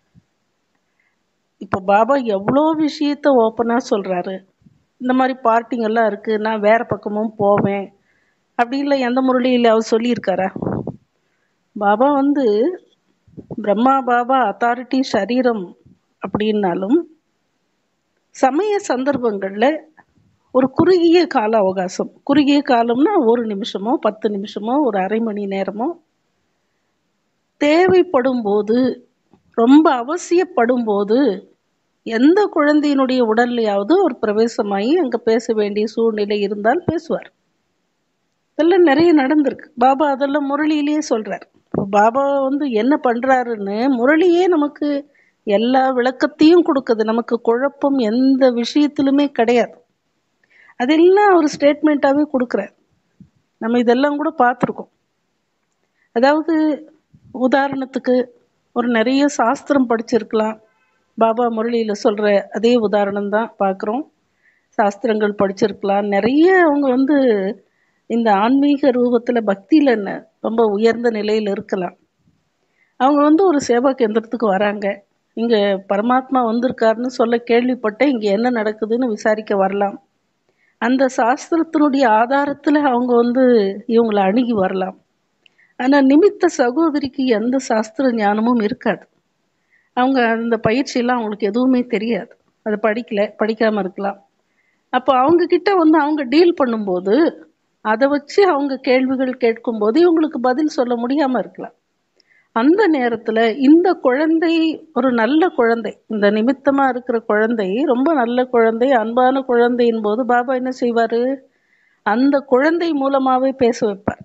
இப்போ பாபா எவ்வளோ விஷயத்த ஓப்பனாக சொல்கிறாரு இந்த மாதிரி பார்ட்டிங்கெல்லாம் இருக்குது நான் வேறு பக்கமும் போவேன் அப்படின்லாம் எந்த முரளியில் அவர் சொல்லியிருக்காரா பாபா வந்து பிரம்மா பாபா அத்தாரிட்டி சரீரம் அப்படின்னாலும் சமய சந்தர்ப்பங்களில் ஒரு குறுகிய கால அவகாசம் குறுகிய காலம்னா ஒரு நிமிஷமோ பத்து நிமிஷமோ ஒரு அரை மணி நேரமோ தேவைப்படும் போது ரொம்ப அவசியப்படும் போது எந்த குழந்தையினுடைய உடல்லையாவது ஒரு பிரவேசமாகி அங்கே பேச வேண்டிய சூழ்நிலை இருந்தால் பேசுவார் இதெல்லாம் நிறைய நடந்திருக்கு பாபா அதெல்லாம் முரளியிலேயே சொல்றார் இப்போ பாபா வந்து என்ன பண்றாருன்னு முரளியே நமக்கு எல்லா விளக்கத்தையும் கொடுக்குது நமக்கு குழப்பம் எந்த விஷயத்திலுமே கிடையாது அதெல்லாம் அவர் ஸ்டேட்மெண்ட்டாகவே கொடுக்குறார் நம்ம இதெல்லாம் கூட பார்த்துருக்கோம் அதாவது உதாரணத்துக்கு ஒரு நிறைய சாஸ்திரம் படிச்சிருக்கலாம் பாபா முரளியில் சொல்கிற அதே உதாரணம் தான் பார்க்குறோம் சாஸ்திரங்கள் படிச்சிருக்கலாம் நிறைய அவங்க வந்து இந்த ஆன்மீக ரூபத்தில் பக்தியில் என்ன ரொம்ப உயர்ந்த நிலையில் இருக்கலாம் அவங்க வந்து ஒரு சேவா கேந்திரத்துக்கு வராங்க இங்கே பரமாத்மா வந்திருக்காருன்னு சொல்ல கேள்விப்பட்டேன் இங்கே என்ன நடக்குதுன்னு விசாரிக்க வரலாம் அந்த சாஸ்திரத்தினுடைய ஆதாரத்தில் அவங்க வந்து இவங்களை அணுகி வரலாம் ஆனால் நிமித்த சகோதரிக்கு எந்த சாஸ்திர ஞானமும் இருக்காது அவங்க அந்த பயிற்சியெல்லாம் அவங்களுக்கு எதுவுமே தெரியாது அதை படிக்கல படிக்காமல் இருக்கலாம் அப்போ அவங்க கிட்ட வந்து அவங்க டீல் பண்ணும்போது அதை வச்சு அவங்க கேள்விகள் கேட்கும்போது இவங்களுக்கு பதில் சொல்ல முடியாமல் இருக்கலாம் அந்த நேரத்தில் இந்த குழந்தை ஒரு நல்ல குழந்தை இந்த நிமித்தமாக இருக்கிற குழந்தை ரொம்ப நல்ல குழந்தை அன்பான குழந்தையின் போது பாபா என்ன செய்வார் அந்த குழந்தை மூலமாகவே பேச வைப்பார்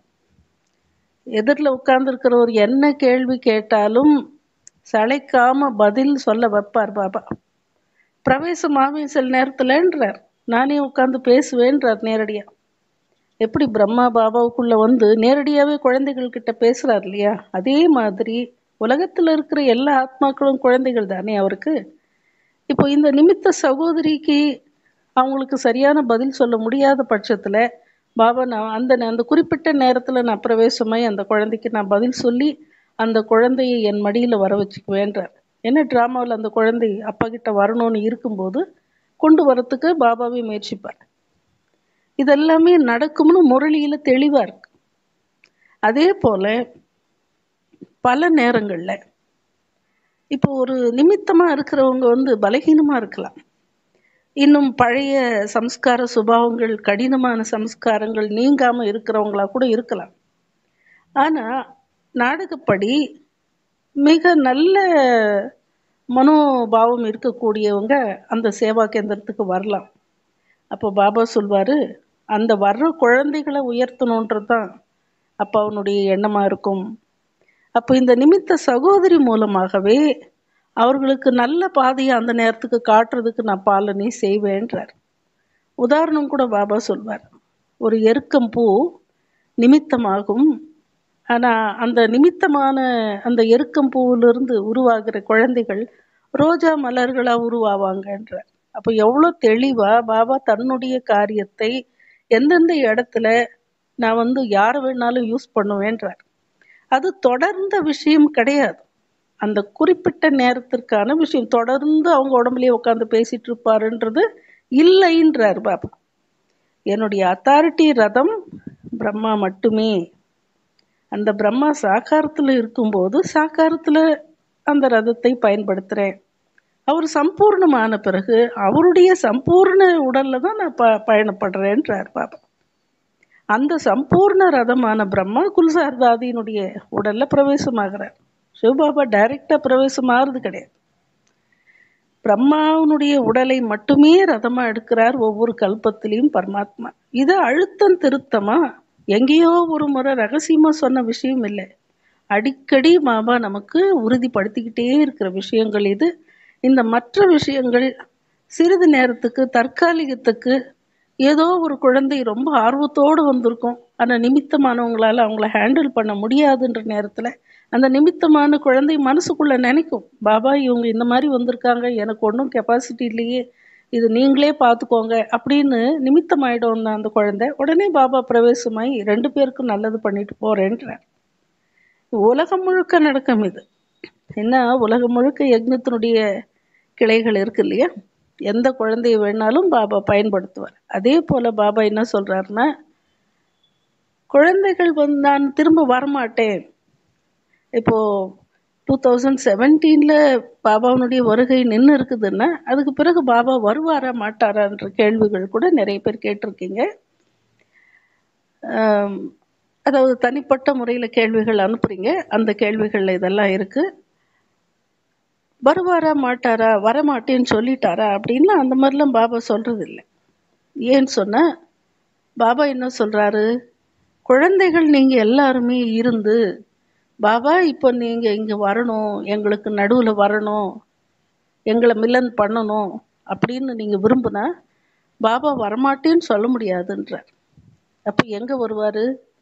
எதிரில் உட்கார்ந்துருக்கிறவர் என்ன கேள்வி கேட்டாலும் சளைக்காம பதில் சொல்ல வைப்பார் பாபா பிரவேசமாகவே சில நேரத்தில்ன்றார் நானே உட்காந்து பேசுவேன்றார் நேரடியாக எப்படி பிரம்மா பாபாவுக்குள்ள வந்து நேரடியாகவே குழந்தைகள் கிட்ட பேசுறார் இல்லையா அதே மாதிரி உலகத்தில் இருக்கிற எல்லா ஆத்மாக்களும் குழந்தைகள் தானே அவருக்கு இப்போ இந்த நிமித்த சகோதரிக்கு அவங்களுக்கு சரியான பதில் சொல்ல முடியாத பட்சத்தில் பாபா நான் அந்த அந்த குறிப்பிட்ட நேரத்தில் நான் பிரவேசமாய் அந்த குழந்தைக்கு நான் பதில் சொல்லி அந்த குழந்தையை என் மடியில் வர வச்சுக்குவேன்றார் என்ன ட்ராமாவில் அந்த குழந்தை அப்பா கிட்ட வரணும்னு இருக்கும்போது கொண்டு வரத்துக்கு பாபாவே முயற்சிப்பார் இதெல்லாமே நடக்கும்னு முரளியில் தெளிவாக இருக்கு அதே போல் பல நேரங்களில் இப்போ ஒரு நிமித்தமாக இருக்கிறவங்க வந்து பலகீனமாக இருக்கலாம் இன்னும் பழைய சம்ஸ்கார சுபாவங்கள் கடினமான சம்ஸ்காரங்கள் நீங்காமல் இருக்கிறவங்களா கூட இருக்கலாம் ஆனால் நாடகப்படி மிக நல்ல மனோபாவம் இருக்கக்கூடியவங்க அந்த சேவா கேந்திரத்துக்கு வரலாம் அப்போ பாபா சொல்வார் அந்த வர்ற குழந்தைகளை உயர்த்தணுன்றது தான் அப்போ அவனுடைய எண்ணமாக இருக்கும் அப்போ இந்த நிமித்த சகோதரி மூலமாகவே அவர்களுக்கு நல்ல பாதையை அந்த நேரத்துக்கு காட்டுறதுக்கு நான் பாலனை செய்வேன்றார் உதாரணம் கூட பாபா சொல்வார் ஒரு எருக்கம் பூ நிமித்தமாகும் ஆனால் அந்த நிமித்தமான அந்த எருக்கம் பூவிலிருந்து உருவாகிற குழந்தைகள் ரோஜா மலர்களாக உருவாவாங்கன்றார் அப்போ எவ்வளோ தெளிவாக பாபா தன்னுடைய காரியத்தை எந்தெந்த இடத்துல நான் வந்து யாரை வேணாலும் யூஸ் பண்ணுவேன்றார் அது தொடர்ந்த விஷயம் கிடையாது அந்த குறிப்பிட்ட நேரத்திற்கான விஷயம் தொடர்ந்து அவங்க உடம்புலயே உட்காந்து பேசிட்டு இருப்பாருன்றது இல்லைன்றார் பாபா என்னுடைய அத்தாரிட்டி ரதம் பிரம்மா மட்டுமே அந்த பிரம்மா சாக்காரத்தில் இருக்கும்போது சாக்காரத்தில் அந்த ரதத்தை பயன்படுத்துகிறேன் அவர் சம்பூர்ணமான பிறகு அவருடைய சம்பூர்ண உடல்ல தான் நான் ப பயணப்படுறேன்றார் பாபா அந்த சம்பூர்ண ரதமான பிரம்மா குல்சார்தாதியினுடைய உடல்ல பிரவேசமாகிறார் சிவபாபா டைரக்டா பிரவேசம் ஆகிறது கிடையாது பிரம்மாவனுடைய உடலை மட்டுமே ரதமா எடுக்கிறார் ஒவ்வொரு கல்பத்திலையும் பரமாத்மா இது அழுத்தம் திருத்தமா எங்கேயோ ஒரு முறை ரகசியமா சொன்ன விஷயம் இல்லை அடிக்கடி பாபா நமக்கு உறுதிப்படுத்திக்கிட்டே இருக்கிற விஷயங்கள் இது இந்த மற்ற விஷயங்கள் சிறிது நேரத்துக்கு தற்காலிகத்துக்கு ஏதோ ஒரு குழந்தை ரொம்ப ஆர்வத்தோடு வந்திருக்கும் ஆனால் நிமித்தமானவங்களால அவங்கள ஹேண்டில் பண்ண முடியாதுன்ற நேரத்தில் அந்த நிமித்தமான குழந்தை மனசுக்குள்ள நினைக்கும் பாபா இவங்க இந்த மாதிரி வந்திருக்காங்க எனக்கு ஒன்றும் கெப்பாசிட்டி இல்லையே இது நீங்களே பார்த்துக்கோங்க அப்படின்னு நிமித்தமாயிடும் அந்த குழந்தை உடனே பாபா பிரவேசமாயி ரெண்டு பேருக்கும் நல்லது பண்ணிட்டு போறேன்றார் உலகம் முழுக்க நடக்கும் இது என்ன உலகம் முழுக்க யக்னத்தினுடைய கிளைகள் இருக்கு இல்லையா எந்த குழந்தைய வேணாலும் பாபா பயன்படுத்துவார் அதே போல பாபா என்ன சொல்றாருன்னா குழந்தைகள் வந்து நான் திரும்ப வரமாட்டேன் இப்போ டூ தௌசண்ட் செவன்டீனில் பாபாவுனுடைய வருகை நின்று இருக்குதுன்னா அதுக்கு பிறகு பாபா வருவாரா மாட்டாரான்ற கேள்விகள் கூட நிறைய பேர் கேட்டிருக்கீங்க ஆம், அதாவது தனிப்பட்ட முறையில் கேள்விகள் அனுப்புறீங்க அந்த கேள்விகள் இதெல்லாம் இருக்கு வருவாரா மாட்டாரா வரமாட்டேன்னு சொல்லிட்டாரா அப்படின்னு அந்த மாதிரிலாம் பாபா சொல்றது இல்லை ஏன்னு சொன்னா பாபா என்ன சொல்றாரு குழந்தைகள் நீங்க எல்லாருமே இருந்து பாபா இப்போ நீங்க இங்க வரணும் எங்களுக்கு நடுவுல வரணும் எங்களை மில்லன் பண்ணணும் அப்படின்னு நீங்க விரும்புனா பாபா வரமாட்டேன்னு சொல்ல முடியாதுன்றார் அப்ப எங்க வருவாரு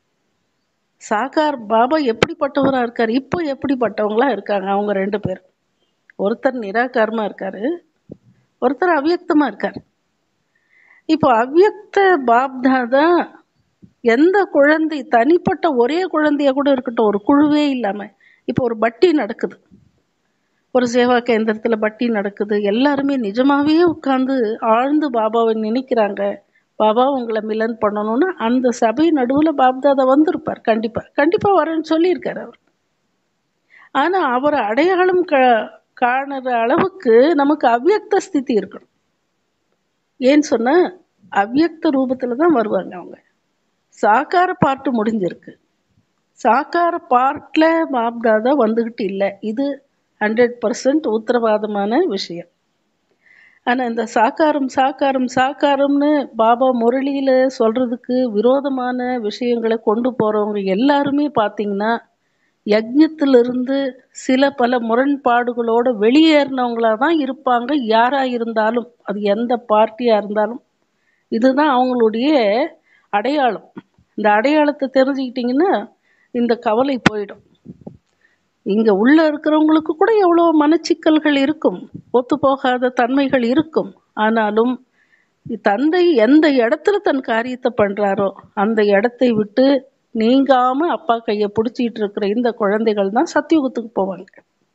சாகார் பாபா எப்படிப்பட்டவரா இருக்காரு இப்போ எப்படிப்பட்டவங்களா இருக்காங்க அவங்க ரெண்டு பேர் ஒருத்தர் நிராகாரமா இருக்காரு ஒருத்தர் அவ்யக்தமா இருக்காரு இப்போ அவ்யக்த பாப்தாதா எந்த குழந்தை தனிப்பட்ட ஒரே குழந்தைய கூட இருக்கட்டும் ஒரு குழுவே இல்லாம இப்போ ஒரு பட்டி நடக்குது ஒரு சேவா கேந்திரத்துல பட்டி நடக்குது எல்லாருமே நிஜமாவே உட்கார்ந்து ஆழ்ந்து பாபாவை நினைக்கிறாங்க பாபா உங்களை மிலன் பண்ணணும்னா அந்த சபை நடுவுல பாப்தாதா வந்திருப்பார் கண்டிப்பா கண்டிப்பா வரேன்னு சொல்லியிருக்காரு அவர் ஆனா அவரை அடையாளம் க காணுற அளவுக்கு நமக்கு அவ்யக்த ஸ்திதி இருக்கணும் ஏன்னு சொன்னா அவ்யக்த ரூபத்துல தான் வருவாங்க அவங்க சாக்கார பார்ட்டு முடிஞ்சிருக்கு சாக்கார பார்ட்ல பாப்தாதா வந்துகிட்டு இல்லை இது ஹண்ட்ரட் பர்சன்ட் உத்தரவாதமான விஷயம் ஆனா இந்த சாக்காரம் சாக்காரம் சாக்காரம்னு பாபா முரளியில சொல்றதுக்கு விரோதமான விஷயங்களை கொண்டு போறவங்க எல்லாருமே பாத்தீங்கன்னா யஜ்ஞத்திலிருந்து சில பல முரண்பாடுகளோட வெளியேறினவங்களா தான் இருப்பாங்க யாரா இருந்தாலும் அது எந்த பார்ட்டியா இருந்தாலும் இதுதான் அவங்களுடைய அடையாளம் இந்த அடையாளத்தை தெரிஞ்சுக்கிட்டிங்கன்னா இந்த கவலை போயிடும் இங்க உள்ள இருக்கிறவங்களுக்கு கூட எவ்வளவு மனச்சிக்கல்கள் இருக்கும் ஒத்து போகாத தன்மைகள் இருக்கும் ஆனாலும் தந்தை எந்த இடத்துல தன் காரியத்தை பண்றாரோ அந்த இடத்தை விட்டு நீங்காம அப்பா கையை பிடிச்சிட்டு இருக்கிற இந்த குழந்தைகள் தான் சத்தியுகத்துக்கு போவாங்க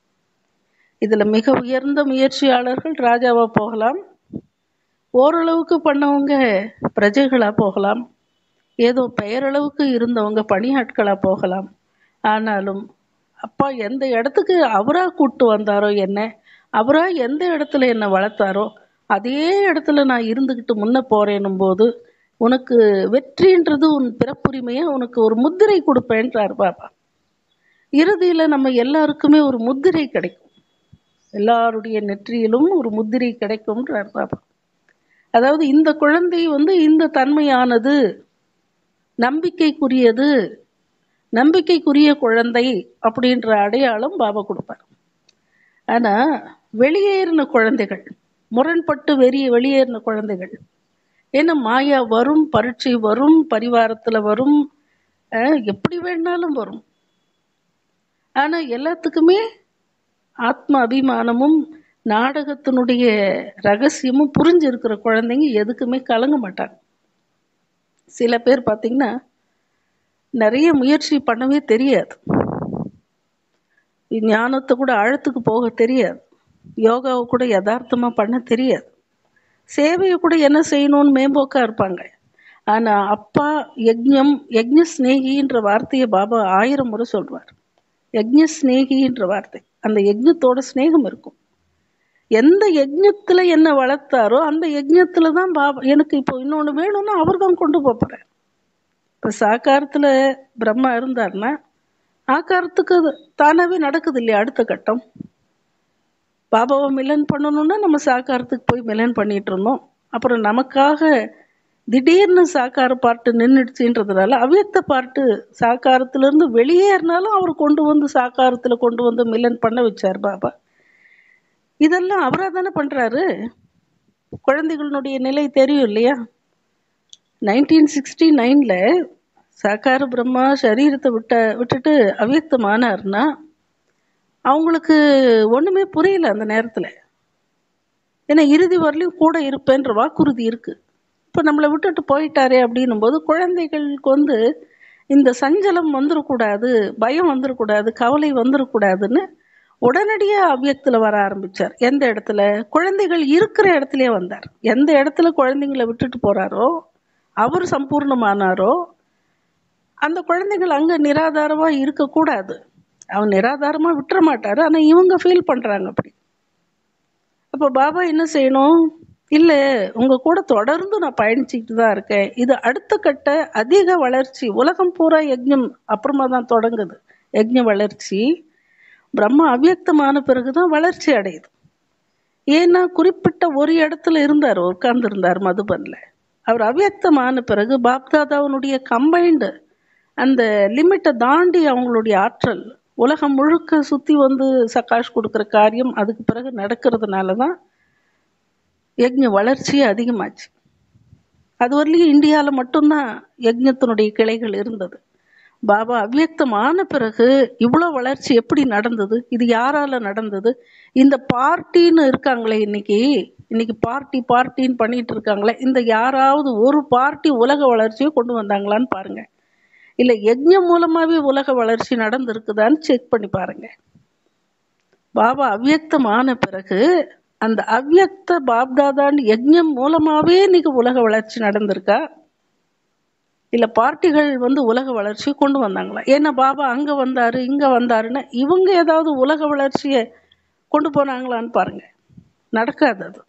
இதுல மிக உயர்ந்த முயற்சியாளர்கள் ராஜாவா போகலாம் ஓரளவுக்கு பண்ணவங்க பிரஜைகளா போகலாம் ஏதோ பெயரளவுக்கு இருந்தவங்க பணியாட்களா போகலாம் ஆனாலும் அப்பா எந்த இடத்துக்கு அவரா கூட்டு வந்தாரோ என்ன அவரா எந்த இடத்துல என்னை வளர்த்தாரோ அதே இடத்துல நான் இருந்துக்கிட்டு முன்ன போறேனும் போது உனக்கு வெற்றின்றது உன் பிறப்புரிமையை உனக்கு ஒரு முத்திரை கொடுப்பேன்றார் பாபா இறுதியில நம்ம எல்லாருக்குமே ஒரு முத்திரை கிடைக்கும் எல்லாருடைய நெற்றியிலும் ஒரு முத்திரை கிடைக்கும்ன்றார் பாபா அதாவது இந்த குழந்தை வந்து இந்த தன்மையானது நம்பிக்கைக்குரியது நம்பிக்கைக்குரிய குழந்தை அப்படின்ற அடையாளம் பாபா கொடுப்பார் ஆனா வெளியேறின குழந்தைகள் முரண்பட்டு வெறிய வெளியேறின குழந்தைகள் ஏன்னா மாயா வரும் பரீட்சை வரும் பரிவாரத்துல வரும் அஹ், எப்படி வேணாலும் வரும் ஆனா எல்லாத்துக்குமே ஆத்ம அபிமானமும் நாடகத்தினுடைய ரகசியமும் புரிஞ்சிருக்கிற குழந்தைங்க எதுக்குமே கலங்க மாட்டாங்க சில பேர் பார்த்தீங்கன்னா நிறைய முயற்சி பண்ணவே தெரியாது ஞானத்தை கூட ஆழத்துக்கு போக தெரியாது யோகாவை கூட யதார்த்தமா பண்ண தெரியாது சேவையை கூட என்ன செய்யணும்னு மேம்போக்கா இருப்பாங்க ஆனா அப்பா யஜ்ஞம் யஜ்ஞ ஸ்நேகின்ற வார்த்தையை பாபா ஆயிரம் முறை சொல்வார் யஜ்ஞ ஸ்நேகின்ற வார்த்தை அந்த யஜ்ஞத்தோட ஸ்நேகம் இருக்கும் எந்த யஜ்ஞத்துல என்ன வளர்த்தாரோ அந்த யஜ்ஞத்துல தான் பாபா எனக்கு இப்போ இன்னொன்னு வேணும்னா அவர் தான் கொண்டு போறார் இப்ப சாக்காரத்துல பிரம்மா இருந்தார்னா ஆக்காரத்துக்கு அது தானாவே நடக்குது இல்லையா அடுத்த கட்டம் பாபாவை மிலன் பண்ணணும்னா நம்ம சாக்காரத்துக்கு போய் மிலன் பண்ணிட்டு இருந்தோம் அப்புறம் நமக்காக திடீர்னு சாக்கார பாட்டு நின்றுடுச்சுன்றதுனால அவ்யக்த பாட்டு சாக்காரத்திலிருந்து வெளியேறினாலும் அவர் கொண்டு வந்து சாக்காரத்துல கொண்டு வந்து மிலன் பண்ண வச்சார் பாபா இதெல்லாம் அவரா தானே பண்றாரு குழந்தைகளுடைய நிலை தெரியும் இல்லையா நைன்டீன் சிக்ஸ்டி நைன்ல சாக்கார பிரம்மா சரீரத்தை விட்ட விட்டுட்டு அவ்யக்தமானார்னா அவங்களுக்கு ஒண்ணுமே புரியல அந்த நேரத்துல ஏன்னா இறுதி வரலையும் கூட இருப்பேன்ற வாக்குறுதி இருக்கு இப்போ நம்மளை விட்டுட்டு போயிட்டாரே அப்படின்னும் போது குழந்தைகளுக்கு வந்து இந்த சஞ்சலம் வந்துடக்கூடாது பயம் வந்துடக்கூடாது கவலை வந்துடக்கூடாதுன்னு உடனடியாக அவ்வியத்தில் வர ஆரம்பிச்சார் எந்த இடத்துல குழந்தைகள் இருக்கிற இடத்துலயே வந்தார் எந்த இடத்துல குழந்தைங்களை விட்டுட்டு போறாரோ அவர் சம்பூர்ணமானாரோ அந்த குழந்தைகள் அங்கே நிராதாரமாக இருக்கக்கூடாது அவன் நிராதாரமாக விட்டுற மாட்டாரு ஆனால் இவங்க ஃபீல் பண்ணுறாங்க அப்படி அப்போ பாபா என்ன செய்யணும் இல்லை உங்கள் கூட தொடர்ந்து நான் பயணிச்சுக்கிட்டு தான் இருக்கேன் இது அடுத்த கட்ட அதிக வளர்ச்சி உலகம் பூரா யஜ்ஞம் அப்புறமா தான் தொடங்குது யஜ்ஞ வளர்ச்சி பிரம்ம அவ்வியக்தமான பிறகு தான் வளர்ச்சி அடையுது ஏன்னா குறிப்பிட்ட ஒரு இடத்துல இருந்தார் உட்கார்ந்துருந்தார் மதுபனில் அவர் அவ்வியக்தமான பிறகு பாப்தாதாவனுடைய கம்பைண்டு அந்த லிமிட்டை தாண்டி அவங்களுடைய ஆற்றல் உலகம் முழுக்க சுற்றி வந்து சகாஷ் கொடுக்குற காரியம் அதுக்கு பிறகு நடக்கிறதுனால தான் யஜ்ஞ வளர்ச்சி அதிகமாச்சு அது வரலையும் இந்தியாவில் மட்டும்தான் யஜ்ஞத்தினுடைய கிளைகள் இருந்தது பாபா அவ்வியக்தமான பிறகு இவ்வளோ வளர்ச்சி எப்படி நடந்தது இது யாரால நடந்தது இந்த பார்ட்டின்னு இருக்காங்களே இன்னைக்கு இன்னைக்கு பார்ட்டி பார்ட்டின்னு பண்ணிட்டு இருக்காங்களே இந்த யாராவது ஒரு பார்ட்டி உலக வளர்ச்சியை கொண்டு வந்தாங்களான்னு பாருங்க இல்லை யஜ்ஞம் மூலமாவே உலக வளர்ச்சி நடந்திருக்குதான்னு செக் பண்ணி பாருங்க பாபா அவ்வியக்தமான பிறகு அந்த அவ்வியக்த பாப்தாதான் யஜ்ஞம் மூலமாவே இன்னைக்கு உலக வளர்ச்சி நடந்திருக்கா இல்ல பார்ட்டிகள் வந்து உலக வளர்ச்சியை கொண்டு வந்தாங்களா ஏன்னா பாபா அங்க வந்தாரு இங்க வந்தாருன்னு இவங்க ஏதாவது உலக வளர்ச்சியை கொண்டு போனாங்களான்னு பாருங்க நடக்காது அது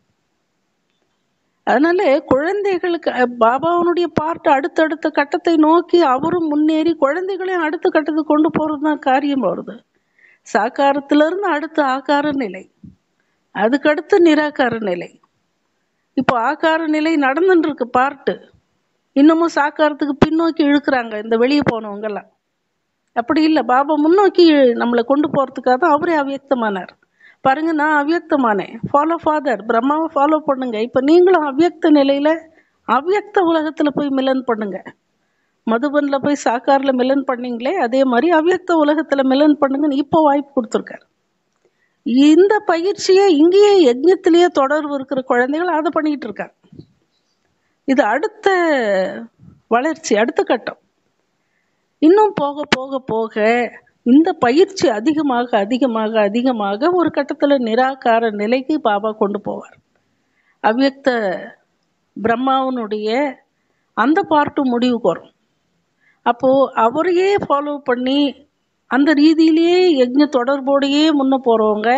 அதனால குழந்தைகளுக்கு பாபாவனுடைய பார்ட் அடுத்தடுத்த கட்டத்தை நோக்கி அவரும் முன்னேறி குழந்தைகளையும் அடுத்த கட்டத்துக்கு கொண்டு போறது தான் காரியம் வருது சாக்காரத்திலிருந்து அடுத்த ஆக்கார நிலை அதுக்கடுத்து நிராகார நிலை இப்போ ஆக்கார நிலை நடந்துட்டு இருக்கு பார்ட்டு இன்னமும் சாக்காரத்துக்கு பின்னோக்கி இழுக்கிறாங்க இந்த வெளியே போனவங்கெல்லாம் அப்படி இல்லை பாபா முன்னோக்கி நம்மளை கொண்டு போறதுக்காக தான் அவரே அவ்வியக்தமானார் பாருங்க நான் அவ்வியக்தமானேன் ஃபாலோ ஃபாதர் பிரம்மாவை ஃபாலோ பண்ணுங்க இப்போ நீங்களும் அவ்வியக்த நிலையில அவ்வியக்த உலகத்துல போய் மிலன் பண்ணுங்க மதுபன்ல போய் சாக்காரில் மிலன் பண்ணீங்களே அதே மாதிரி அவ்வியக்த உலகத்துல மிலன் பண்ணுங்கன்னு இப்போ வாய்ப்பு கொடுத்துருக்காரு இந்த பயிற்சியை இங்கேயே யஜ்ஞத்திலேயே தொடர்பு இருக்கிற குழந்தைகள் அதை பண்ணிட்டு இருக்காங்க இது அடுத்த வளர்ச்சி அடுத்த கட்டம் இன்னும் போக போக போக இந்த பயிற்சி அதிகமாக அதிகமாக அதிகமாக ஒரு கட்டத்துல நிராகார நிலைக்கு பாபா கொண்டு போவார் அவ்வியக்த பிரம்மாவனுடைய அந்த பார்ட்டு முடிவுக்கு வரும் அப்போ அவரையே ஃபாலோ பண்ணி அந்த ரீதியிலேயே யஜ்ஞ தொடர்போடையே முன்ன போறவங்க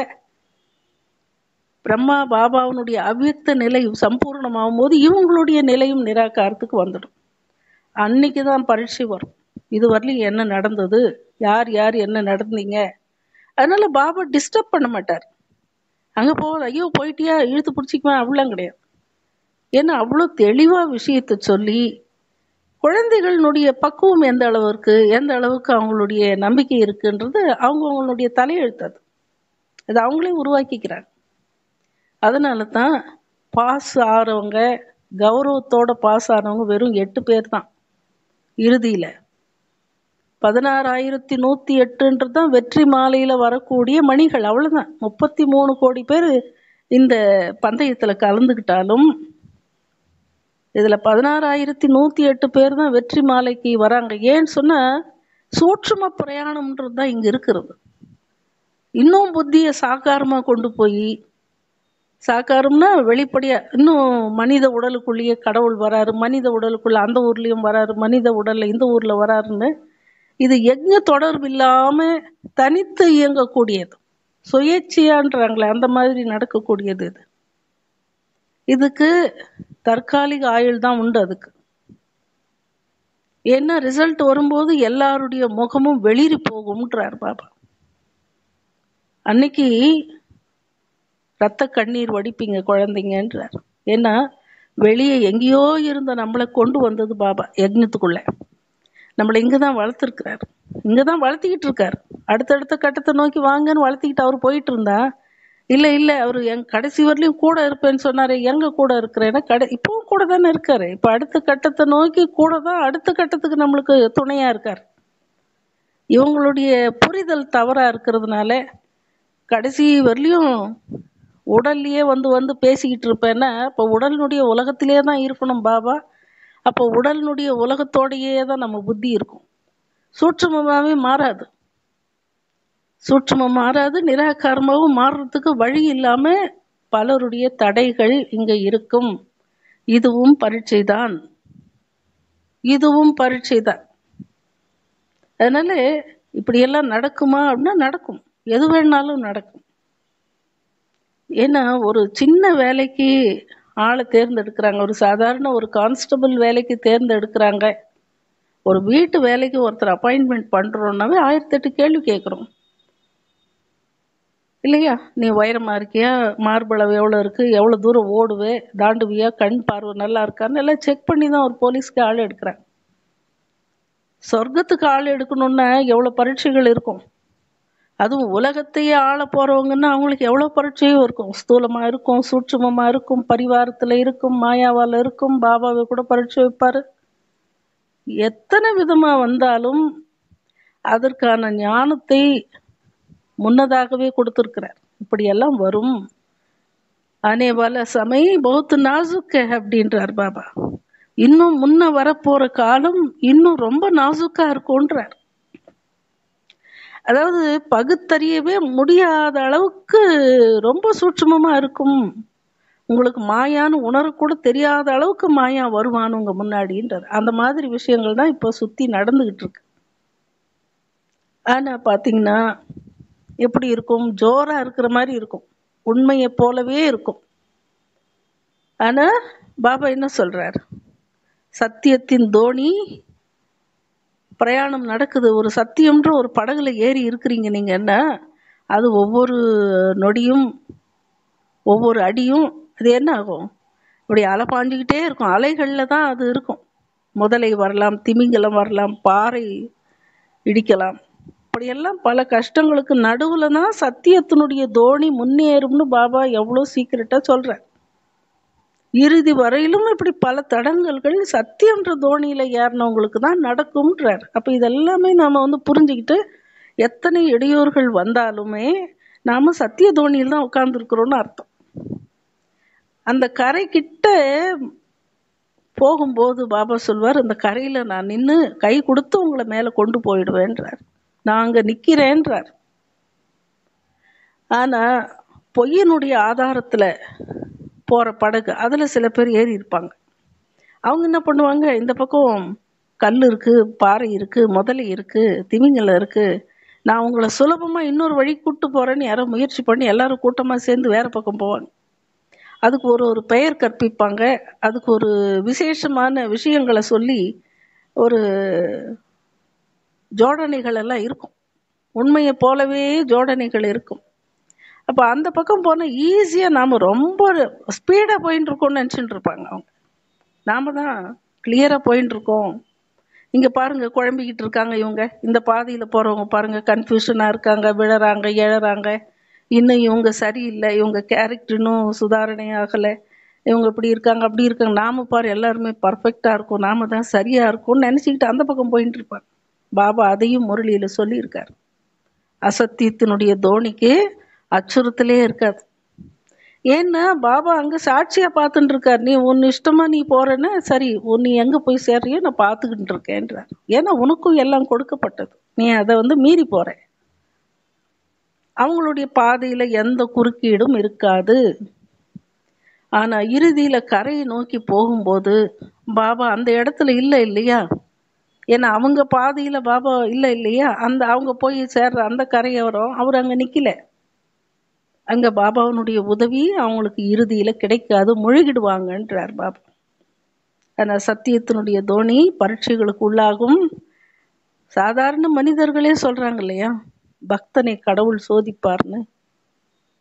பிரம்மா பாபாவனுடைய அவ்வியக்த நிலை சம்பூர்ணமாகும் போது இவங்களுடைய நிலையும் நிராகாரத்துக்கு வந்துடும் அன்னைக்கு தான் பரீட்சை வரும் இது வரலையும் என்ன நடந்தது யார் யார் என்ன நடந்தீங்க அதனால பாபா டிஸ்டர்ப் பண்ண மாட்டார் அங்கே போவது ஐயோ போயிட்டியா இழுத்து பிடிச்சிக்குவேன் அப்படிலாம் கிடையாது ஏன்னா அவ்வளோ தெளிவாக விஷயத்தை சொல்லி குழந்தைகளினுடைய பக்குவம் எந்த அளவுக்கு எந்த அளவுக்கு அவங்களுடைய நம்பிக்கை இருக்குன்றது அவங்க அவங்களுடைய தலையெழுத்து அது அது அவங்களே உருவாக்கிக்கிறாங்க அதனால தான் பாஸ் ஆகிறவங்க கௌரவத்தோட பாஸ் ஆனவங்க வெறும் எட்டு பேர் தான் இறுதியில் பதினாறாயிரத்தி நூற்றி எட்டுன்றது தான் வெற்றி மாலையில் வரக்கூடிய மணிகள் அவ்வளோதான் முப்பத்தி மூணு கோடி பேர் இந்த பந்தயத்தில் கலந்துக்கிட்டாலும் இதில் பதினாறாயிரத்தி நூற்றி எட்டு பேர் தான் வெற்றி மாலைக்கு வராங்க ஏன்னு சொன்னால் சூட்சும பிரயாணம்ன்றது தான் இங்கே இருக்கிறது இன்னும் புத்தியை சாக்காரமாக கொண்டு போய் சாக்காரம்னா வெளிப்படையாக இன்னும் மனித உடலுக்குள்ளேயே கடவுள் வராரு மனித உடலுக்குள்ள அந்த ஊர்லேயும் வராரு மனித உடலில் இந்த ஊரில் வராருன்னு இது யஜ்ஞ தொடர்பு இல்லாமல் தனித்து இயங்கக்கூடியது சுயேட்சையான்றாங்களே அந்த மாதிரி நடக்கக்கூடியது இது இதுக்கு தற்காலிக ஆயுள் தான் உண்டு அதுக்கு ஏன்னா ரிசல்ட் வரும்போது எல்லாருடைய முகமும் வெளிரி போகும்ன்றார் பாபா அன்னைக்கு ரத்த கண்ணீர் வடிப்பீங்க குழந்தைங்கன்றார் ஏன்னா வெளியே எங்கேயோ இருந்த நம்மளை கொண்டு வந்தது பாபா யக்னத்துக்குள்ள நம்மளை இங்கே தான் வளர்த்துருக்கிறார் இங்கே தான் வளர்த்திக்கிட்டு இருக்கார் அடுத்தடுத்த கட்டத்தை நோக்கி வாங்கன்னு வளர்த்திக்கிட்டு அவர் போயிட்டு இருந்தா இல்லை இல்லை அவர் எங் கடைசி வரலையும் கூட இருப்பேன்னு சொன்னாரு எங்க கூட இருக்கிறேன்னா கடை இப்பவும் கூட தானே இருக்காரு இப்போ அடுத்த கட்டத்தை நோக்கி கூட தான் அடுத்த கட்டத்துக்கு நம்மளுக்கு துணையா இருக்கார் இவங்களுடைய புரிதல் தவறா இருக்கிறதுனால கடைசி வரலையும் உடல்லையே வந்து வந்து பேசிக்கிட்டு இருப்பேன்னா இப்போ உடலினுடைய உலகத்திலே தான் இருக்கணும் பாபா அப்போ உடலினுடைய உலகத்தோடையே தான் நம்ம புத்தி இருக்கும் சூட்சமமாகவே மாறாது சூட்சமம் மாறாது நிராகாரமாகவும் மாறுறதுக்கு வழி இல்லாம பலருடைய தடைகள் இங்க இருக்கும் இதுவும் பரீட்சை தான் இதுவும் பரீட்சை தான் அதனால இப்படியெல்லாம் நடக்குமா அப்படின்னா நடக்கும் எது வேணாலும் நடக்கும் ஏன்னா ஒரு சின்ன வேலைக்கு ஆளை தேர்ந்தெடுக்கிறாங்க ஒரு சாதாரண ஒரு கான்ஸ்டபிள் வேலைக்கு தேர்ந்தெடுக்கிறாங்க ஒரு வீட்டு வேலைக்கு ஒருத்தர் அப்பாயின்மெண்ட் பண்ணுறோன்னாவே ஆயிரத்தெட்டு கேள்வி கேட்குறோம் இல்லையா நீ உயரமா இருக்கியா மார்பளவு எவ்வளோ இருக்கு எவ்வளோ தூரம் ஓடுவே தாண்டுவியா கண் பார்வை நல்லா இருக்கான்னு எல்லாம் செக் பண்ணி தான் ஒரு போலீஸ்க்கு ஆள் எடுக்கிறாங்க சொர்க்கத்துக்கு ஆள் எடுக்கணும்னா எவ்வளோ பரீட்சைகள் இருக்கும் அதுவும் உலகத்தையே ஆள போறவங்கன்னா அவங்களுக்கு எவ்வளோ பரீட்சையும் இருக்கும் ஸ்தூலமா இருக்கும் சூட்சுமமா இருக்கும் பரிவாரத்துல இருக்கும் மாயாவால இருக்கும் பாபாவை கூட பரீட்சை வைப்பாரு எத்தனை விதமா வந்தாலும் அதற்கான ஞானத்தை முன்னதாகவே கொடுத்திருக்கிறார் இப்படியெல்லாம் வரும் ஆனே வால சமை பௌத் நாசுக்க அப்படின்றார் பாபா இன்னும் முன்ன வரப்போற காலம் இன்னும் ரொம்ப நாசுக்கா இருக்கும்ன்றார் அதாவது பகுத்தறியவே முடியாத அளவுக்கு ரொம்ப சூட்சமமா இருக்கும் உங்களுக்கு மாயான்னு உணரக்கூட தெரியாத அளவுக்கு மாயா வருவான் உங்க முன்னாடின்றார் அந்த மாதிரி விஷயங்கள் தான் இப்போ சுத்தி நடந்துகிட்டு இருக்கு ஆனா பாத்தீங்கன்னா எப்படி இருக்கும் ஜோரா இருக்கிற மாதிரி இருக்கும் உண்மையை போலவே இருக்கும் ஆனா பாபா என்ன சொல்றார் சத்தியத்தின் தோணி பிரயாணம் நடக்குது ஒரு சத்தியம்ன்ற ஒரு படகுல ஏறி இருக்கிறீங்க நீங்க என்ன அது ஒவ்வொரு நொடியும் ஒவ்வொரு அடியும் அது என்ன ஆகும் இப்படி அலை பாஞ்சுக்கிட்டே இருக்கும் அலைகளில் தான் அது இருக்கும் முதலை வரலாம் திமிங்கலம் வரலாம் பாறை இடிக்கலாம் இப்படியெல்லாம் பல கஷ்டங்களுக்கு நடுவில் தான் சத்தியத்தினுடைய தோணி முன்னேறும்னு பாபா எவ்வளோ சீக்கிரட்டாக சொல்கிறார் இறுதி வரையிலும் இப்படி பல தடங்கல்கள் சத்தியன்ற தோணியில் ஏறினவங்களுக்கு தான் நடக்கும்ன்றார் அப்போ இதெல்லாமே நாம் வந்து புரிஞ்சுக்கிட்டு எத்தனை இடையூறுகள் வந்தாலுமே நாம் சத்திய தோணியில் தான் உட்கார்ந்துருக்குறோன்னு அர்த்தம் அந்த கரை கிட்ட போகும்போது பாபா சொல்வார் அந்த கரையில் நான் நின்று கை கொடுத்து உங்களை மேலே கொண்டு போயிடுவேன்றார் நான் அங்கே நிற்கிறேன்றார் ஆனால் பொய்யனுடைய ஆதாரத்தில் போகிற படகு அதில் சில பேர் ஏறி இருப்பாங்க அவங்க என்ன பண்ணுவாங்க இந்த பக்கம் கல் இருக்குது பாறை இருக்குது முதலை இருக்குது திமிங்கலம் இருக்குது நான் உங்களை சுலபமாக இன்னொரு வழி கூப்பிட்டு போகிறேன்னு யாரோ முயற்சி பண்ணி எல்லாரும் கூட்டமாக சேர்ந்து வேறு பக்கம் போவாங்க அதுக்கு ஒரு ஒரு பெயர் கற்பிப்பாங்க அதுக்கு ஒரு விசேஷமான விஷயங்களை சொல்லி ஒரு ஜோடனைகள் எல்லாம் இருக்கும் உண்மையை போலவே ஜோடனைகள் இருக்கும் அப்போ அந்த பக்கம் போனால் ஈஸியாக நாம் ரொம்ப ஸ்பீடாக போயின்னு இருக்கோம்னு நினச்சிட்டு இருப்பாங்க அவங்க நாம் தான் கிளியராக போயின்னு இருக்கோம் இங்கே பாருங்க குழம்பிக்கிட்டு இருக்காங்க இவங்க இந்த பாதையில் போகிறவங்க பாருங்க கன்ஃபியூஷனாக இருக்காங்க விழறாங்க எழறாங்க இன்னும் இவங்க சரியில்லை இவங்க கேரக்டர் இன்னும் சுதாரணை ஆகலை இவங்க இப்படி இருக்காங்க அப்படி இருக்காங்க நாம பாரு எல்லாருமே பர்ஃபெக்டாக இருக்கும் நாம தான் சரியாக இருக்கும்னு நினச்சிக்கிட்டு அந்த பக்கம் போயிட்டு இருப்பாங்க பாபா அதையும் முரளியில் சொல்லியிருக்கார் அசத்தியத்தினுடைய தோணிக்கு அச்சுறுத்தலே இருக்காது ஏன்னா பாபா அங்கே சாட்சியாக பார்த்துட்டு இருக்கார் நீ உன் இஷ்டமா நீ போறேன்னா சரி உன் நீ எங்கே போய் சேர்றியோ நான் பார்த்துக்கிட்டு இருக்கேன்றார் ஏன்னா உனக்கும் எல்லாம் கொடுக்கப்பட்டது நீ அதை வந்து மீறி போற அவங்களுடைய பாதையில் எந்த குறுக்கீடும் இருக்காது ஆனால் இறுதியில் கரையை நோக்கி போகும்போது பாபா அந்த இடத்துல இல்லை இல்லையா ஏன்னா அவங்க பாதையில் பாபா இல்லை இல்லையா அந்த அவங்க போய் சேர்ற அந்த கரையோரம் அவர் அங்கே நிற்கல அங்கே பாபாவனுடைய உதவி அவங்களுக்கு இறுதியில் கிடைக்காது முழுகிடுவாங்கன்றார் பாபா ஆனால் சத்தியத்தினுடைய தோணி பரீட்சைகளுக்கு உள்ளாகும் சாதாரண மனிதர்களே சொல்கிறாங்க இல்லையா பக்தனை கடவுள் சோதிப்பார்னு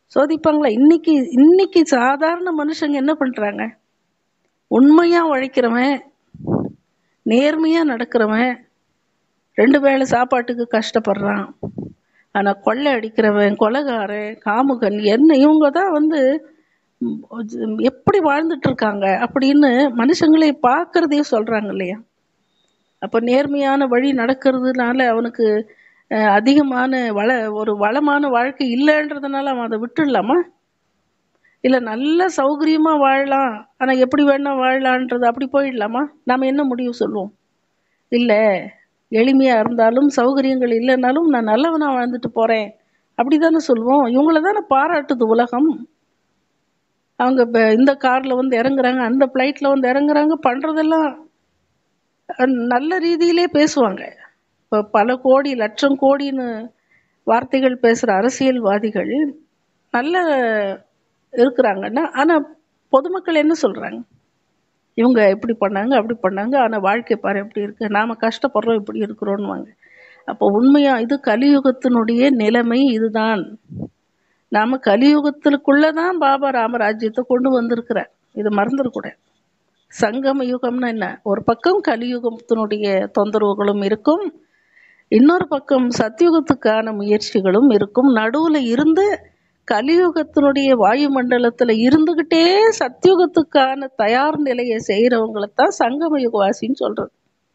சோதிப்பாங்களா இன்னைக்கு இன்னைக்கு சாதாரண மனுஷங்க என்ன பண்றாங்க உண்மையா உழைக்கிறவன் நேர்மையா நடக்கிறவன் ரெண்டு வேளை சாப்பாட்டுக்கு கஷ்டப்படுறான் ஆனா கொள்ளை அடிக்கிறவன் கொலைகாரன் காமுகன் என்ன இவங்க தான் வந்து ம், எப்படி வாழ்ந்துட்டு இருக்காங்க அப்படின்னு மனுஷங்களை பார்க்கறதே சொல்றாங்க இல்லையா அப்ப நேர்மையான வழி நடக்கிறதுனால அவனுக்கு அஹ், அதிகமான வள ஒரு வளமான வாழ்க்கை இல்லைன்றதுனால அவன் அதை விட்டுடலாமா இல்ல நல்ல சௌகரியமா வாழலாம் ஆனா எப்படி வேணா வாழலான்றது அப்படி போயிடலாமா நாம என்ன முடிவு சொல்லுவோம் இல்ல எளிமையா இருந்தாலும் சௌகரியங்கள் இல்லைனாலும் நான் நல்லவனா வாழ்ந்துட்டு போறேன் அப்படிதானே சொல்லுவோம் இவங்கள தானே பாராட்டுது உலகம் அவங்க இப்ப இந்த கார்ல வந்து இறங்குறாங்க அந்த பிளைட்ல வந்து இறங்குறாங்க பண்றதெல்லாம் அஹ், நல்ல ரீதியிலே பேசுவாங்க இப்போ பல கோடி லட்சம் கோடின்னு வார்த்தைகள் பேசுற அரசியல்வாதிகள் நல்ல இருக்கிறாங்கன்னா ஆனா பொதுமக்கள் என்ன சொல்றாங்க இவங்க இப்படி பண்ணாங்க அப்படி பண்ணாங்க ஆனா வாழ்க்கை பாரு எப்படி இருக்கு நாம கஷ்டப்படுறோம் இப்படி இருக்கிறோன்னுவாங்க அப்போ உண்மையா இது கலியுகத்தினுடைய நிலைமை இதுதான் நாம கலியுகத்திற்குள்ளதான் பாபா ராமராஜ்யத்தை கொண்டு வந்திருக்கிறார் இது மறந்துடக்கூடாது சங்கம யுகம்னா என்ன ஒரு பக்கம் கலியுகத்தினுடைய தொந்தரவுகளும் இருக்கும் இன்னொரு பக்கம் சத்தியுகத்துக்கான முயற்சிகளும் இருக்கும் நடுவுல இருந்து கலியுகத்தினுடைய வாயுமண்டலத்துல இருந்துகிட்டே சத்தியுகத்துக்கான தயார் நிலையை செய்யறவங்களைத்தான் சங்கம யுகவாசின்னு சொல்றது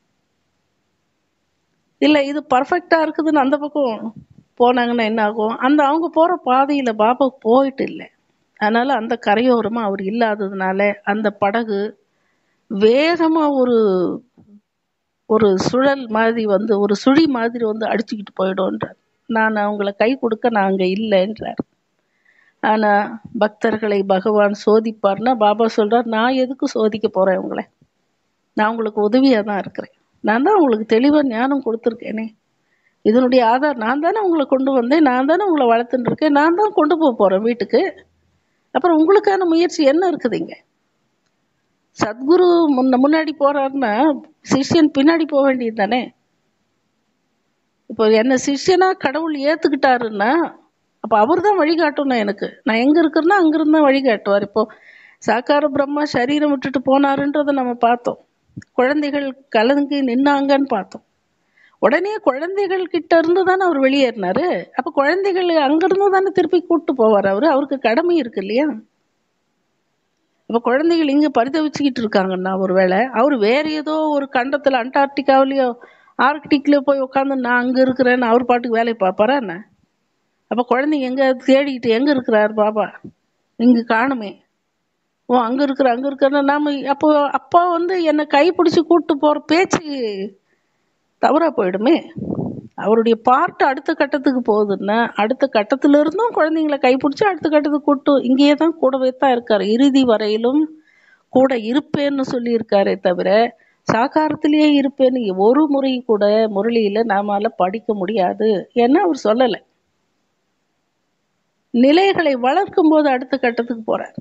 இல்ல இது பர்ஃபெக்டா இருக்குதுன்னு அந்த பக்கம் போனாங்கன்னா என்ன ஆகும் அந்த அவங்க போற பாதையில பாபா போயிட்டு இல்லை அதனால அந்த கரையோரமா அவர் இல்லாததுனால அந்த படகு வேகமா ஒரு ஒரு சுழல் மாதிரி வந்து ஒரு சுழி மாதிரி வந்து அடிச்சுக்கிட்டு போயிடும்ன்றார் நான் அவங்கள கை கொடுக்க நான் அங்க இல்லைன்றார் ஆனா பக்தர்களை பகவான் சோதிப்பார்னா பாபா சொல்றார் நான் எதுக்கு சோதிக்க போறேன் உங்களை நான் உங்களுக்கு உதவியா தான் இருக்கிறேன் நான் தான் உங்களுக்கு தெளிவா ஞானம் கொடுத்துருக்கேனே இதனுடைய ஆதார் நான் தானே உங்களை கொண்டு வந்தேன் நான் தானே உங்களை வளர்த்துட்டு இருக்கேன் நான் தான் கொண்டு போக போறேன் வீட்டுக்கு அப்புறம் உங்களுக்கான முயற்சி என்ன இருக்குதுங்க சத்குரு முன்ன முன்னாடி போறாருன்னா சிஷ்யன் பின்னாடி போக வேண்டியது தானே இப்போ என்ன சிஷ்யனா கடவுள் ஏத்துக்கிட்டாருன்னா அப்ப அவர் தான் வழிகாட்டணும் எனக்கு நான் எங்க இருக்கிறேன்னா அங்கிருந்து தான் வழிகாட்டுவார் இப்போ சாக்கார பிரம்மா சரீரம் விட்டுட்டு போனாருன்றதை நம்ம பார்த்தோம் குழந்தைகள் கலங்கி நின்னாங்கன்னு பார்த்தோம் உடனே குழந்தைகள் கிட்ட இருந்து தானே அவர் வெளியேறினாரு அப்ப குழந்தைகள் அங்கிருந்து தானே திருப்பி கூட்டு போவார் அவரு அவருக்கு கடமை இருக்கு இல்லையா அப்ப குழந்தைகள் இங்க பரிதவிச்சுக்கிட்டு இருக்காங்கன்னா ஒருவேளை அவர் வேற ஏதோ ஒரு கண்டத்துல அண்டார்டிகாவிலயோ ஆர்க்டிக்லயோ போய் உட்காந்து நான் அங்க இருக்கிறேன்னு அவர் பாட்டுக்கு வேலையை பார்ப்பாரா என்ன அப்ப குழந்தைங்க எங்க தேடிக்கிட்டு எங்க இருக்கிறார் பாபா இங்க காணுமே ஓ அங்க இருக்கிற அங்க இருக்கிற நாம அப்போ அப்பா வந்து என்னை கை பிடிச்சி கூட்டு போற பேச்சு தவறா போயிடுமே அவருடைய பார்ட் அடுத்த கட்டத்துக்கு போகுதுன்னா அடுத்த கட்டத்துல இருந்தும் குழந்தைங்களை கைப்பிடிச்சு அடுத்த கட்டத்துக்கு கூட்டு இங்கேயே தான் கூடவே தான் இருக்காரு இறுதி வரையிலும் கூட இருப்பேன்னு சொல்லி இருக்காரே தவிர சாகாரத்திலேயே இருப்பேன்னு ஒரு முறை கூட முரளியில நாமால படிக்க முடியாது ஏன்னா அவர் சொல்லலை நிலைகளை வளர்க்கும் போது அடுத்த கட்டத்துக்கு போறார்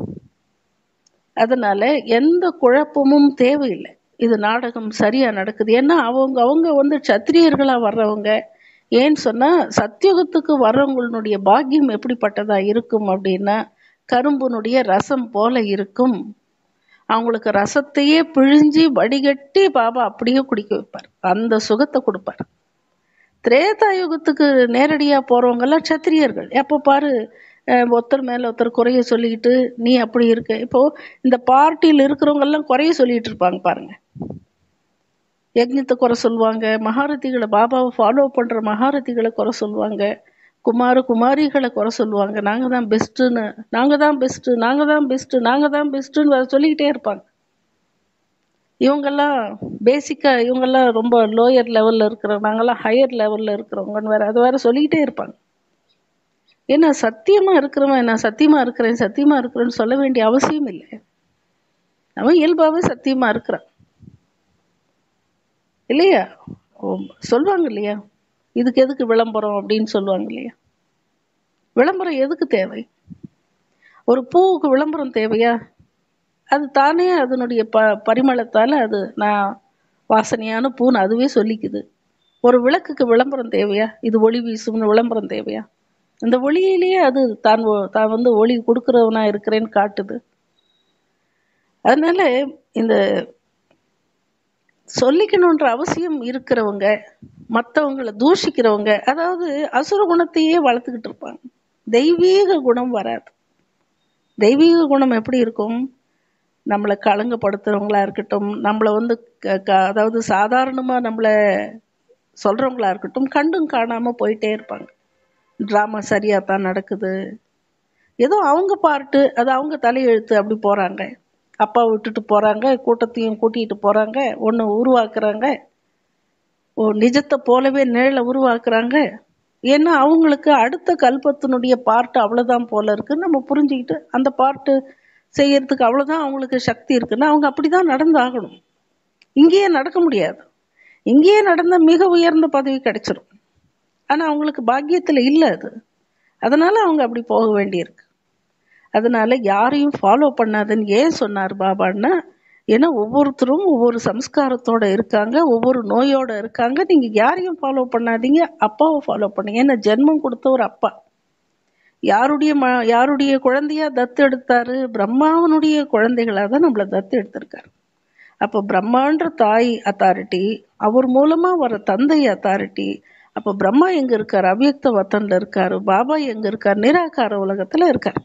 அதனால எந்த குழப்பமும் தேவையில்லை இது நாடகம் சரியா நடக்குது ஏன்னா அவங்க அவங்க வந்து சத்திரியர்களா வர்றவங்க ஏன்னு சொன்னா சத்தியுகத்துக்கு வர்றவங்களுடைய பாக்கியம் எப்படிப்பட்டதா இருக்கும் அப்படின்னா கரும்புனுடைய ரசம் போல இருக்கும் அவங்களுக்கு ரசத்தையே பிழிஞ்சி வடிகட்டி பாபா அப்படியே குடிக்க வைப்பார் அந்த சுகத்தை கொடுப்பார் திரேதா யுகத்துக்கு நேரடியா போறவங்க எல்லாம் சத்திரியர்கள் எப்ப பாரு அஹ், ஒருத்தர் மேல ஒருத்தர் குறைய சொல்லிக்கிட்டு நீ அப்படி இருக்க இப்போ இந்த பார்ட்டியில் இருக்கிறவங்க எல்லாம் குறைய சொல்லிட்டு இருப்பாங்க பாருங்க யக்ஞத்தை குறை சொல்லுவாங்க மகாரதிகளை பாபாவை ஃபாலோ பண்ற மகாரதிகளை குறை சொல்லுவாங்க குமார குமாரிகளை குறை சொல்லுவாங்க நாங்க தான் பெஸ்ட்டுன்னு நாங்க தான் பெஸ்ட் நாங்க தான் பெஸ்ட் நாங்க தான் பெஸ்ட்டுன்னு வேற சொல்லிக்கிட்டே இருப்பாங்க இவங்கெல்லாம் பேசிக்கா இவங்கெல்லாம் ரொம்ப லோயர் லெவல்ல இருக்கிற நாங்கெல்லாம் ஹையர் லெவல்ல இருக்கிறவங்கன்னு வேற அது வேற சொல்லிக்கிட்டே இருப்பாங்க ஏன்னா சத்தியமா இருக்கிறவன் நான் சத்தியமா இருக்கிறேன் சத்தியமா இருக்கிறேன்னு சொல்ல வேண்டிய அவசியம் இல்லை அவன் இயல்பாவே சத்தியமா இருக்கிறான் இல்லையா ஓ, சொல்லுவாங்க இல்லையா இதுக்கு எதுக்கு விளம்பரம் அப்படின்னு சொல்லுவாங்க இல்லையா விளம்பரம் எதுக்கு தேவை ஒரு பூவுக்கு விளம்பரம் தேவையா அது தானே அதனுடைய ப பரிமளத்தால அது நான் வாசனையான பூன்னு அதுவே சொல்லிக்குது ஒரு விளக்குக்கு விளம்பரம் தேவையா இது ஒளி வீசும்னு விளம்பரம் தேவையா இந்த ஒளியிலேயே அது தான் ஒ- தான் வந்து ஒளி கொடுக்கிறவனா இருக்கிறேன்னு காட்டுது அதனால இந்த சொல்லிக்கணுன்ற அவசியம் இருக்கிறவங்க மற்றவங்களை தூஷிக்கிறவங்க அதாவது அசுர குணத்தையே வளர்த்துக்கிட்டு இருப்பாங்க தெய்வீக குணம் வராது தெய்வீக குணம் எப்படி இருக்கும் நம்மளை களங்கப்படுத்துறவங்களா இருக்கட்டும் நம்மளை வந்து க- க- அதாவது சாதாரணமா நம்மளை சொல்றவங்களா இருக்கட்டும் கண்டும் காணாம போயிட்டே இருப்பாங்க ட்ராமா சரியா தான் நடக்குது ஏதோ அவங்க பார்ட்டு அது அவங்க தலையெழுத்து அப்படி போறாங்க அப்பா விட்டுட்டு போறாங்க கூட்டத்தையும் கூட்டிட்டு போறாங்க ஒன்று உருவாக்குறாங்க ஓ நிஜத்தை போலவே நிழலை உருவாக்குறாங்க ஏன்னா அவங்களுக்கு அடுத்த கல்பத்தினுடைய பார்ட் அவ்வளவுதான் போல இருக்குன்னு நம்ம புரிஞ்சுக்கிட்டு அந்த பார்ட்டு செய்யறதுக்கு அவ்வளவுதான் அவங்களுக்கு சக்தி இருக்குன்னா அவங்க அப்படிதான் நடந்தாகணும் இங்கேயே நடக்க முடியாது இங்கேயே நடந்தா மிக உயர்ந்த பதவி கிடைச்சிரும் ஆனா அவங்களுக்கு பாக்கியத்துல இல்லை அது அதனால அவங்க அப்படி போக வேண்டியிருக்கு அதனால யாரையும் ஃபாலோ பண்ணாதுன்னு ஏன் சொன்னார் பாபான்னா ஏன்னா ஒவ்வொருத்தரும் ஒவ்வொரு சம்ஸ்காரத்தோட இருக்காங்க ஒவ்வொரு நோயோட இருக்காங்க நீங்க யாரையும் ஃபாலோ பண்ணாதீங்க அப்பாவை ஃபாலோ பண்ணுங்க ஏன்னா ஜென்மம் கொடுத்த ஒரு அப்பா யாருடைய ம யாருடைய குழந்தையா தத்து எடுத்தாரு பிரம்மாவனுடைய குழந்தைகளா தான் நம்மள தத்து எடுத்திருக்காரு அப்போ பிரம்மான்ற தாய் அத்தாரிட்டி அவர் மூலமா வர தந்தை அத்தாரிட்டி அப்போ பிரம்மா எங்க இருக்காரு அவ்யக்த வத்தன்ல இருக்காரு பாபா எங்க இருக்காரு நிராகார உலகத்துல இருக்காரு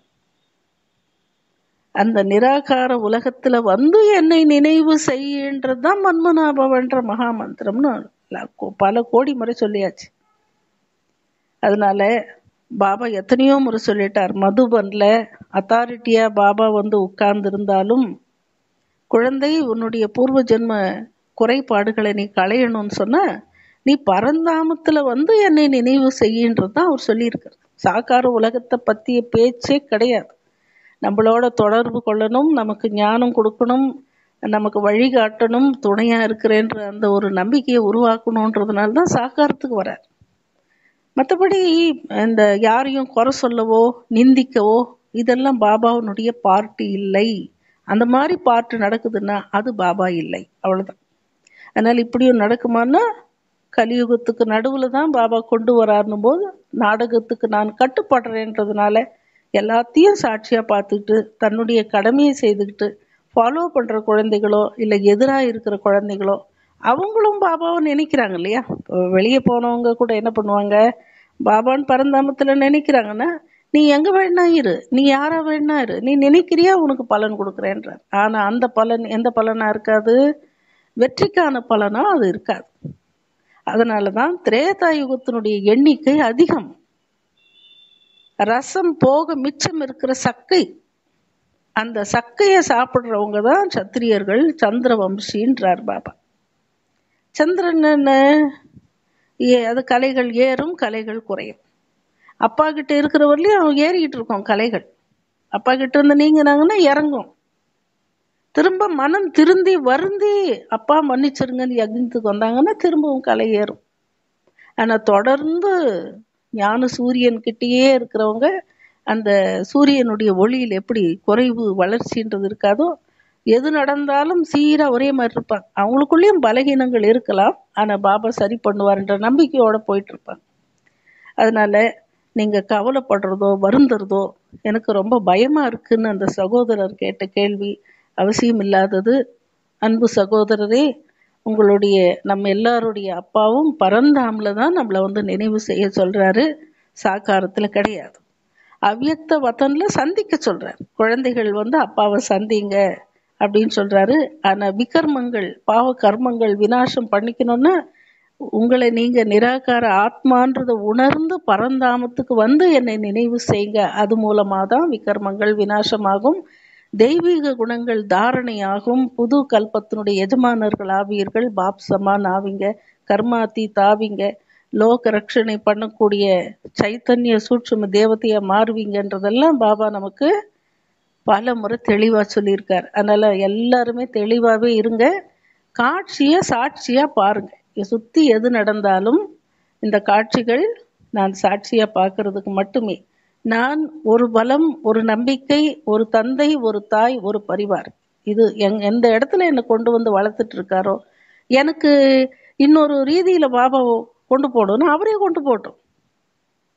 அந்த நிராகார உலகத்துல வந்து என்னை நினைவு செய்யன்றதுதான் மன்மனாபவன்ற மகா மந்திரம்னு ல- கோ- பல கோடி முறை சொல்லியாச்சு அதனால பாபா எத்தனையோ முறை சொல்லிட்டார் மதுபன்ல அத்தாரிட்டியா பாபா வந்து உட்கார்ந்து இருந்தாலும் குழந்தை உன்னுடைய பூர்வ ஜென்ம குறைபாடுகளை நீ களையணும்னு சொன்னா நீ பரந்தாமத்துல வந்து என்னை நினைவு செய்யின்றது தான் அவர் சொல்லியிருக்கார் சாக்கார உலகத்தை பத்திய பேச்சே கிடையாது நம்மளோட தொடர்பு கொள்ளணும் நமக்கு ஞானம் கொடுக்கணும் நமக்கு வழிகாட்டணும் துணையா இருக்கிறேன்ற அந்த ஒரு நம்பிக்கையை உருவாக்கணுன்றதுனால தான் சாக்காரத்துக்கு வரார் மற்றபடி இந்த யாரையும் குறை சொல்லவோ நிந்திக்கவோ இதெல்லாம் பாபாவினுடைய பார்ட்டி இல்லை அந்த மாதிரி பார்ட்டு நடக்குதுன்னா அது பாபா இல்லை அவ்வளவுதான் அதனால இப்படியும் நடக்குமான்னா கலியுகத்துக்கு நடுவுல தான் பாபா கொண்டு வராருன்னும் போது நாடகத்துக்கு நான் கட்டுப்படுறேன்றதுனால எல்லாத்தையும் சாட்சியா பார்த்துக்கிட்டு தன்னுடைய கடமையை செய்துக்கிட்டு ஃபாலோ பண்ற குழந்தைகளோ இல்லை எதிராக இருக்கிற குழந்தைகளோ அவங்களும் பாபாவை நினைக்கிறாங்க இல்லையா இப்போ வெளியே போனவங்க கூட என்ன பண்ணுவாங்க பாபான்னு பரந்தாமத்துல நினைக்கிறாங்கன்னா நீ எங்க வேணா இரு நீ யாரா வேணா இரு நீ நினைக்கிறியா உனக்கு பலன் கொடுக்குறேன்றார் ஆனா அந்த பலன் எந்த பலனா இருக்காது வெற்றிக்கான பலனா அது இருக்காது அதனாலதான் திரேதா யுகத்தினுடைய எண்ணிக்கை அதிகம் ரசம் போக மிச்சம் இருக்கிற சக்கை அந்த சக்கையை சாப்பிடுறவங்க தான் சத்திரியர்கள் சந்திர வம்சின்றார் பாபா சந்திரன் என்ன ஏ- அது கலைகள் ஏறும் கலைகள் குறையும் அப்பா கிட்ட இருக்கிறவர்லயும் ஏறிக்கிட்டு இருக்கோம் கலைகள் அப்பா கிட்ட இருந்து நீங்கினாங்கன்னா இறங்கும் திரும்ப மனம் திருந்தி வருந்தி அப்பா மன்னிச்சிருங்கன்னு யக்னத்துக்கு வந்தாங்கன்னா திரும்பவும் கலை ஏறும் ஆனா தொடர்ந்து ஞான சூரியன் கிட்டேயே இருக்கிறவங்க அந்த சூரியனுடைய ஒளியில் எப்படி குறைவு வளர்ச்சின்றது இருக்காதோ எது நடந்தாலும் சீரா ஒரே மாதிரி இருப்பாங்க அவங்களுக்குள்ளேயும் பலகீனங்கள் இருக்கலாம் ஆனா பாபா சரி பண்ணுவார்ன்ற நம்பிக்கையோட போயிட்டு இருப்பாங்க அதனால நீங்க கவலைப்படுறதோ வருந்துறதோ எனக்கு ரொம்ப பயமா இருக்குன்னு அந்த சகோதரர் கேட்ட கேள்வி அவசியம் இல்லாதது அன்பு சகோதரரே உங்களுடைய நம்ம எல்லாருடைய அப்பாவும் பரந்தாமல தான் நம்மளை வந்து நினைவு செய்ய சொல்றாரு சாக்காரத்துல கிடையாது அவ்யக்த வதன்ல சந்திக்க சொல்றாரு குழந்தைகள் வந்து அப்பாவை சந்திங்க அப்படின்னு சொல்றாரு ஆனா விகர்மங்கள் பாவ கர்மங்கள் விநாசம் பண்ணிக்கணும்னா உங்களை நீங்க நிராகார ஆத்மான்றதை உணர்ந்து பரந்தாமத்துக்கு வந்து என்னை நினைவு செய்யுங்க அது மூலமா தான் விகர்மங்கள் விநாசமாகும் தெய்வீக குணங்கள் தாரணையாகும் புது கல்பத்தினுடைய எஜமானர்கள் ஆவீர்கள் பாப் சமான் ஆவீங்க கர்மாத்தி தாவிங்க லோக ரட்சணை பண்ணக்கூடிய சைத்தன்ய சூட்சும தேவதையா மாறுவீங்கன்றதெல்லாம் பாபா நமக்கு பல முறை தெளிவா சொல்லியிருக்கார் அதனால எல்லாருமே தெளிவாவே இருங்க காட்சிய சாட்சியா பாருங்க இங்க சுத்தி எது நடந்தாலும் இந்த காட்சிகள் நான் சாட்சியா பார்க்கிறதுக்கு மட்டுமே நான் ஒரு பலம் ஒரு நம்பிக்கை ஒரு தந்தை ஒரு தாய் ஒரு பரிவார் இது எங் எந்த இடத்துல என்னை கொண்டு வந்து வளர்த்துட்டு இருக்காரோ எனக்கு இன்னொரு ரீதியில பாபா கொண்டு போடணும் அவரே கொண்டு போட்டோம்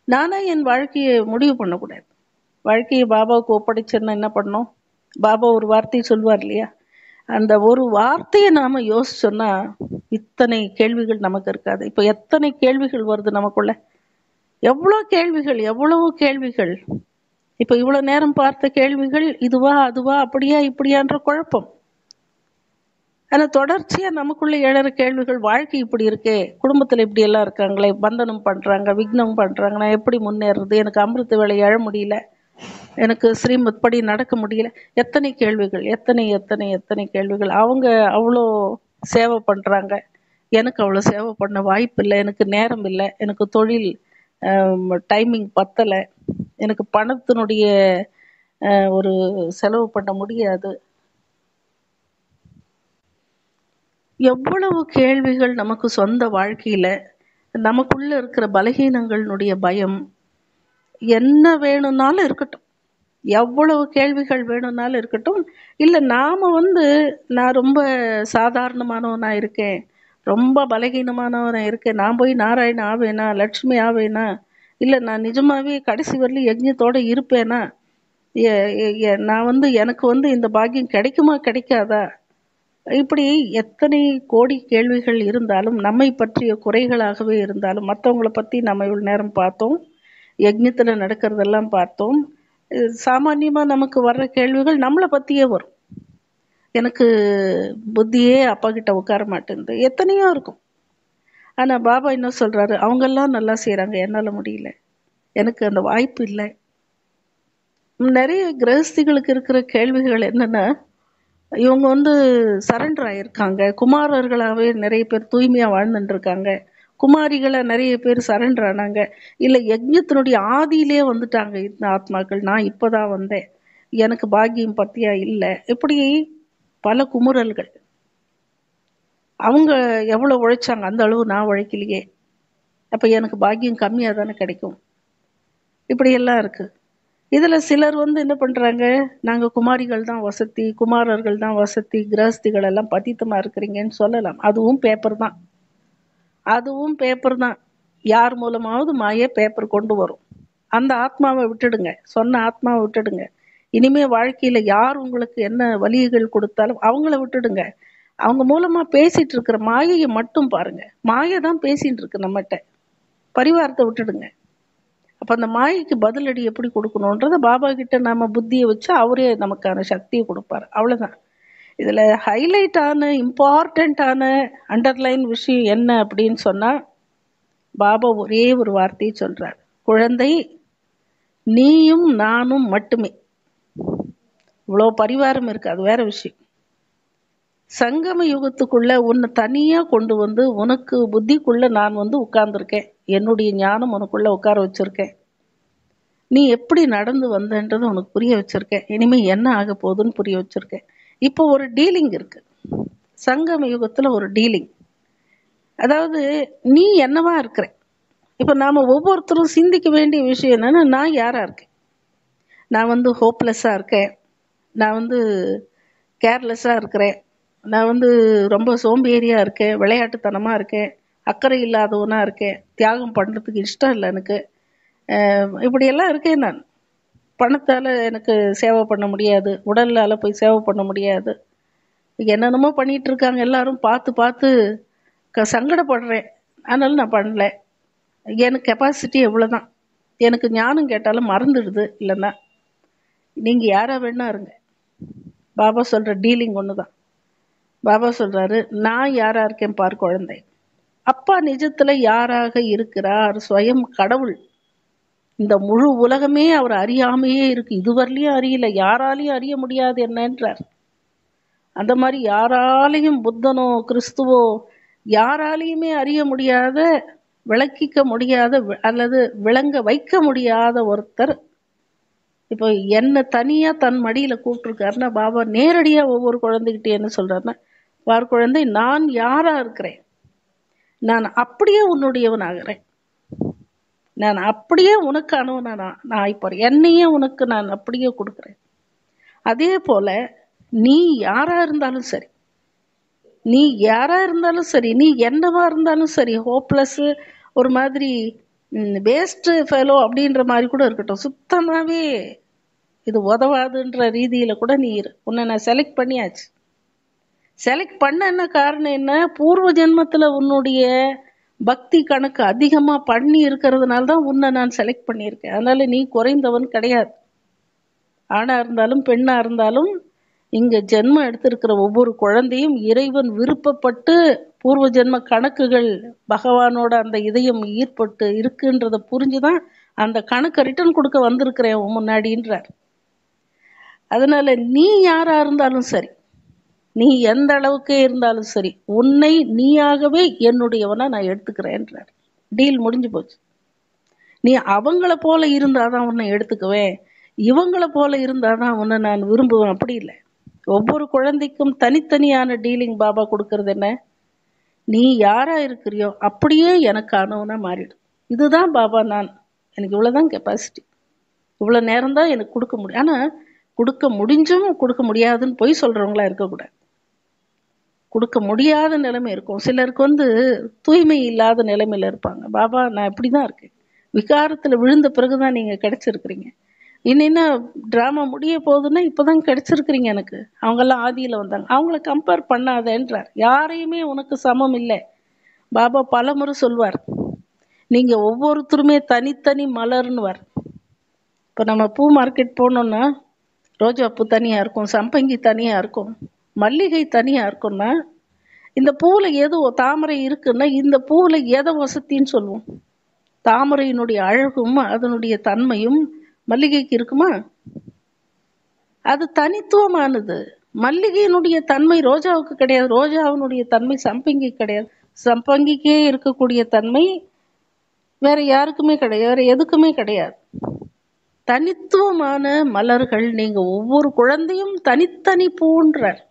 நானே என் வாழ்க்கையை முடிவு பண்ணக்கூடாது வாழ்க்கையை பாபாவுக்கு ஒப்படைச்சேன்னா என்ன பண்ணோம் பாபா ஒரு வார்த்தையை சொல்வார் இல்லையா அந்த ஒரு வார்த்தையை நாம யோசிச்சோம்னா இத்தனை கேள்விகள் நமக்கு இருக்காது இப்போ எத்தனை கேள்விகள் வருது நமக்குள்ள எவ்வளோ கேள்விகள் எவ்வளவு கேள்விகள் இப்போ இவ்வளோ நேரம் பார்த்த கேள்விகள் இதுவா அதுவா அப்படியா இப்படியான்ற குழப்பம் ஆனால் தொடர்ச்சியாக நமக்குள்ள எழற கேள்விகள் வாழ்க்கை இப்படி இருக்கே குடும்பத்தில் இப்படி எல்லாம் இருக்காங்களே பந்தனம் பண்ணுறாங்க விக்னம் பண்ணுறாங்க நான் எப்படி முன்னேறது எனக்கு அமிர்த வேலை எழ முடியல எனக்கு ஸ்ரீமத் படி நடக்க முடியல எத்தனை கேள்விகள் எத்தனை எத்தனை எத்தனை கேள்விகள் அவங்க அவ்வளோ சேவை பண்ணுறாங்க எனக்கு அவ்வளோ சேவை பண்ண வாய்ப்பு இல்லை எனக்கு நேரம் இல்லை எனக்கு தொழில் டைமிங் பத்தலை எனக்கு பணத்தினுடைய அஹ், ஒரு செலவு பண்ண முடியாது எவ்வளவு கேள்விகள் நமக்கு சொந்த வாழ்க்கையில நமக்குள்ள இருக்கிற பலகீனங்களினுடைய பயம் என்ன வேணும்னாலும் இருக்கட்டும் எவ்வளவு கேள்விகள் வேணும்னாலும் இருக்கட்டும் இல்லை நாம் வந்து நான் ரொம்ப சாதாரணமானவனா இருக்கேன் ரொம்ப பலகீனமானவனா இருக்கேன் நான் போய் நாராயண ஆவேனா லட்சுமி ஆவேனா இல்லை நான் நிஜமாவே கடைசி வரலும் யஜ்ஞத்தோட இருப்பேனா எ- எ- எ- நான் வந்து எனக்கு வந்து இந்த பாக்கியம் கிடைக்குமா கிடைக்காதா இப்படி எத்தனை கோடி கேள்விகள் இருந்தாலும் நம்மை பற்றிய குறைகளாகவே இருந்தாலும் மற்றவங்களை பற்றி நம்ம இவ்வளோ நேரம் பார்த்தோம் யஜ்ஞத்தில் நடக்கிறதெல்லாம் பார்த்தோம் சாமானியமாக நமக்கு வர்ற கேள்விகள் நம்மளை பற்றியே வரும் எனக்கு புத்தியே அப்பா கிட்ட உட்கார மாட்டேங்குது எத்தனையோ இருக்கும் ஆனால் பாபா என்ன சொல்கிறாரு அவங்கெல்லாம் நல்லா செய்கிறாங்க என்னால் முடியல எனக்கு அந்த வாய்ப்பு இல்லை நிறைய கிரகஸ்திகளுக்கு இருக்கிற கேள்விகள் என்னென்னா இவங்க வந்து சரண்டர் ஆயிருக்காங்க குமாரர்களாகவே நிறைய பேர் தூய்மையாக வாழ்ந்துட்டு இருக்காங்க குமாரிகளை நிறைய பேர் சரண்டர் ஆனாங்க இல்லை யஜ்ஞத்தினுடைய ஆதியிலே வந்துட்டாங்க இந்த ஆத்மாக்கள் நான் இப்போதான் வந்தேன் எனக்கு பாக்கியம் பத்தியா இல்லை இப்படி பல குமுறல்கள் அவங்க எவ்வளோ உழைச்சாங்க அந்த அளவு நான் உழைக்கலையே அப்போ எனக்கு பாக்கியம் கம்மியாக தானே கிடைக்கும் இப்படியெல்லாம் இருக்குது இதில் சிலர் வந்து என்ன பண்ணுறாங்க நாங்கள் குமாரிகள் தான் வசதி குமாரர்கள் தான் வசதி கிரகஸ்திகள் எல்லாம் பதித்தமாக இருக்கிறீங்கன்னு சொல்லலாம் அதுவும் பேப்பர் தான் அதுவும் பேப்பர் தான் யார் மூலமாவது மாயே பேப்பர் கொண்டு வரும் அந்த ஆத்மாவை விட்டுடுங்க சொன்ன ஆத்மாவை விட்டுடுங்க இனிமே வாழ்க்கையில் யார் உங்களுக்கு என்ன வலிகள் கொடுத்தாலும் அவங்கள விட்டுடுங்க அவங்க மூலமாக பேசிட்டு இருக்கிற மாயையை மட்டும் பாருங்க மாயை தான் பேசிட்டு இருக்கு நம்மகிட்ட பரிவாரத்தை விட்டுடுங்க அப்போ அந்த மாயைக்கு பதிலடி எப்படி கொடுக்கணுன்றத பாபா கிட்ட நாம புத்தியை வச்சு அவரே நமக்கான சக்தியை கொடுப்பாரு அவ்வளோதான் இதில் ஹைலைட்டான இம்பார்ட்டண்ட்டான அண்டர்லைன் விஷயம் என்ன அப்படின்னு சொன்னால் பாபா ஒரே ஒரு வார்த்தையை சொல்றார் குழந்தை நீயும் நானும் மட்டுமே இவ்வளோ பரிவாரம் இருக்கு அது வேற விஷயம் சங்கம யுகத்துக்குள்ள உன்னை தனியா கொண்டு வந்து உனக்கு புத்திக்குள்ள நான் வந்து உட்கார்ந்துருக்கேன் என்னுடைய ஞானம் உனக்குள்ள உட்கார வச்சிருக்கேன் நீ எப்படி நடந்து வந்தன்றதை உனக்கு புரிய வச்சிருக்கேன் இனிமே என்ன ஆக போகுதுன்னு புரிய வச்சிருக்கேன் இப்போ ஒரு டீலிங் இருக்கு சங்கம யுகத்துல ஒரு டீலிங் அதாவது நீ என்னவா இருக்கிற இப்போ நாம ஒவ்வொருத்தரும் சிந்திக்க வேண்டிய விஷயம் என்னன்னா நான் யாரா இருக்கேன் நான் வந்து ஹோப்லெஸ்ஸாக இருக்கேன் நான் வந்து கேர்லெஸ்ஸாக இருக்கிறேன் நான் வந்து ரொம்ப சோம்பேறியாக இருக்கேன் விளையாட்டுத்தனமாக இருக்கேன் அக்கறை இல்லாதவனாக இருக்கேன் தியாகம் பண்ணுறதுக்கு இஷ்டம் இல்லை எனக்கு அஹ் இப்படியெல்லாம் இருக்கேன் நான் பணத்தால் எனக்கு சேவை பண்ண முடியாது உடலால் போய் சேவை பண்ண முடியாது என்னென்னமோ பண்ணிட்டு இருக்காங்க எல்லாரும் பார்த்து பார்த்து க சங்கடப்படுறேன் அதனால நான் பண்ணல எனக்கு கெப்பாசிட்டி எவ்வளோதான் எனக்கு ஞானம் கேட்டாலும் மறந்துடுது இல்லைன்னா நீங்கள் யாரா வேணா இருங்க பாபா சொல்கிற டீலிங் ஒன்று தான் பாபா சொல்கிறாரு நான் யாரா இருக்கேன் பார் குழந்தை அப்பா நிஜத்தில் யாராக இருக்கிறார் ஸ்வயம் கடவுள் இந்த முழு உலகமே அவர் அறியாமையே இருக்கு இதுவரையிலையும் அறியல யாராலையும் அறிய முடியாது என்னன்றார் அந்த மாதிரி யாராலையும் புத்தனோ கிறிஸ்துவோ யாராலையுமே அறிய முடியாத விளக்கிக்க முடியாத வி- அல்லது விளங்க வைக்க முடியாத ஒருத்தர் இப்போ என்னை தனியா தன் மடியில கூப்பிட்டுருக்காருன்னா பாபா நேரடியா ஒவ்வொரு குழந்தைகிட்ட என்ன சொல்றாருன்னா பார் குழந்தை நான் யாரா இருக்கிறேன் நான் அப்படியே உன்னுடையவன் ஆகிறேன் நான் அப்படியே உனக்கானவனா நான் நான் ஆயிப்போறேன் என்னையே உனக்கு நான் அப்படியே கொடுக்குறேன் அதே போல நீ யாரா இருந்தாலும் சரி நீ யாரா இருந்தாலும் சரி நீ என்னவா இருந்தாலும் சரி ஹோப்லெஸ் ஒரு மாதிரி வேஸ்ட் ஃபெலோ அப்படின்ற மாதிரி கூட இருக்கட்டும் சுத்தமாகவே இது உதவாதுன்ற ரீதியில் கூட நீ இரு உன்னை நான் செலக்ட் பண்ணியாச்சு செலக்ட் பண்ண என்ன காரணம் என்ன பூர்வ ஜென்மத்தில் உன்னுடைய பக்தி கணக்கு அதிகமாக பண்ணி இருக்கிறதுனால தான் உன்னை நான் செலக்ட் பண்ணியிருக்கேன் அதனால நீ குறைந்தவன் கிடையாது ஆணாக இருந்தாலும் பெண்ணாக இருந்தாலும் இங்கே ஜென்மம் எடுத்திருக்கிற ஒவ்வொரு குழந்தையும் இறைவன் விருப்பப்பட்டு பூர்வ ஜென்ம கணக்குகள் பகவானோட அந்த இதயம் ஈர்ப்பட்டு இருக்குன்றத புரிஞ்சுதான் அந்த கணக்கை ரிட்டர்ன் கொடுக்க வந்திருக்கிறேன் உன் முன்னாடின்றார் அதனால நீ யாரா இருந்தாலும் சரி நீ எந்த அளவுக்கே இருந்தாலும் சரி உன்னை நீயாகவே என்னுடையவனா நான் எடுத்துக்கிறேன்றார் டீல் முடிஞ்சு போச்சு நீ அவங்கள போல இருந்தாதான் உன்னை எடுத்துக்குவேன் இவங்கள போல இருந்தாதான் உன்னை நான் விரும்புவேன் அப்படி இல்லை ஒவ்வொரு குழந்தைக்கும் தனித்தனியான டீலிங் பாபா கொடுக்கறது என்ன நீ யாரா இருக்கிறியோ அப்படியே எனக்கானவனா மாறிடும் இதுதான் பாபா நான் எனக்கு இவ்வளவுதான் கெப்பாசிட்டி இவ்வளவு நேரம் தான் எனக்கு கொடுக்க முடியும் ஆனா கொடுக்க முடிஞ்சும் கொடுக்க முடியாதுன்னு பொய் சொல்றவங்களா இருக்கக்கூடாது கொடுக்க முடியாத நிலைமை இருக்கும் சிலருக்கு வந்து தூய்மை இல்லாத நிலைமையில இருப்பாங்க பாபா நான் இப்படிதான் இருக்கேன் விகாரத்துல விழுந்த பிறகுதான் நீங்க கிடைச்சிருக்கிறீங்க இன்னும் ட்ராமா முடிய போகுதுன்னா இப்போதான் கிடைச்சிருக்கிறீங்க எனக்கு அவங்கெல்லாம் ஆதியில் வந்தாங்க அவங்கள கம்பேர் பண்ணாதேன்றார் யாரையுமே உனக்கு சமம் இல்லை பாபா பலமுறை சொல்வார் நீங்கள் ஒவ்வொருத்தருமே தனித்தனி மலர்னுவார் இப்போ நம்ம பூ மார்க்கெட் போனோம்னா ரோஜா பூ தனியாக இருக்கும் சம்பங்கி தனியாக இருக்கும் மல்லிகை தனியாக இருக்கும்னா இந்த பூவில் எது தாமரை இருக்குன்னா இந்த பூவில் எதை வசத்தின்னு சொல்லுவோம் தாமரையினுடைய அழகும் அதனுடைய தன்மையும் மல்லிகைக்கு இருக்குமா அது தனித்துவமானது மல்லிகையினுடைய தன்மை ரோஜாவுக்கு கிடையாது ரோஜாவினுடைய தன்மை சம்பங்கி கிடையாது சம்பங்கிக்கே இருக்கக்கூடிய தன்மை வேற யாருக்குமே கிடையாது வேற எதுக்குமே கிடையாது தனித்துவமான மலர்கள் நீங்க ஒவ்வொரு குழந்தையும் தனித்தனி பூன்றார்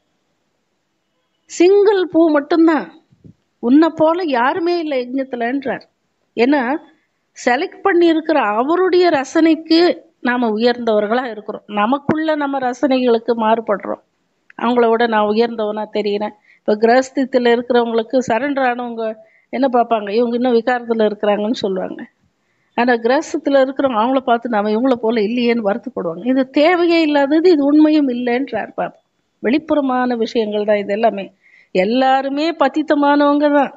சிங்கிள் பூ மட்டும்தான் உன்னை போல யாருமே இல்லை யஜ்ஞத்துலன்றார் ஏன்னா செலக்ட் பண்ணி இருக்கிற அவருடைய ரசனைக்கு நாம உயர்ந்தவர்களா இருக்கிறோம் நமக்குள்ள நம்ம ரசனைகளுக்கு மாறுபடுறோம் அவங்கள விட நான் உயர்ந்தவனா தெரியுறேன் இப்போ கிரகஸ்தத்தில் இருக்கிறவங்களுக்கு சரண்டர் ஆனவங்க என்ன பார்ப்பாங்க இவங்க இன்னும் விகாரத்தில் இருக்கிறாங்கன்னு சொல்லுவாங்க ஆனால் கிரகஸ்தத்தில் இருக்கிறவங்க அவங்கள பார்த்து நாம இவங்கள போல இல்லையேன்னு வருத்தப்படுவாங்க இது தேவையே இல்லாதது இது உண்மையும் இல்லைன்றார் பாப்பா வெளிப்புறமான விஷயங்கள் தான் இது எல்லாமே எல்லாருமே பத்தித்தமானவங்க தான்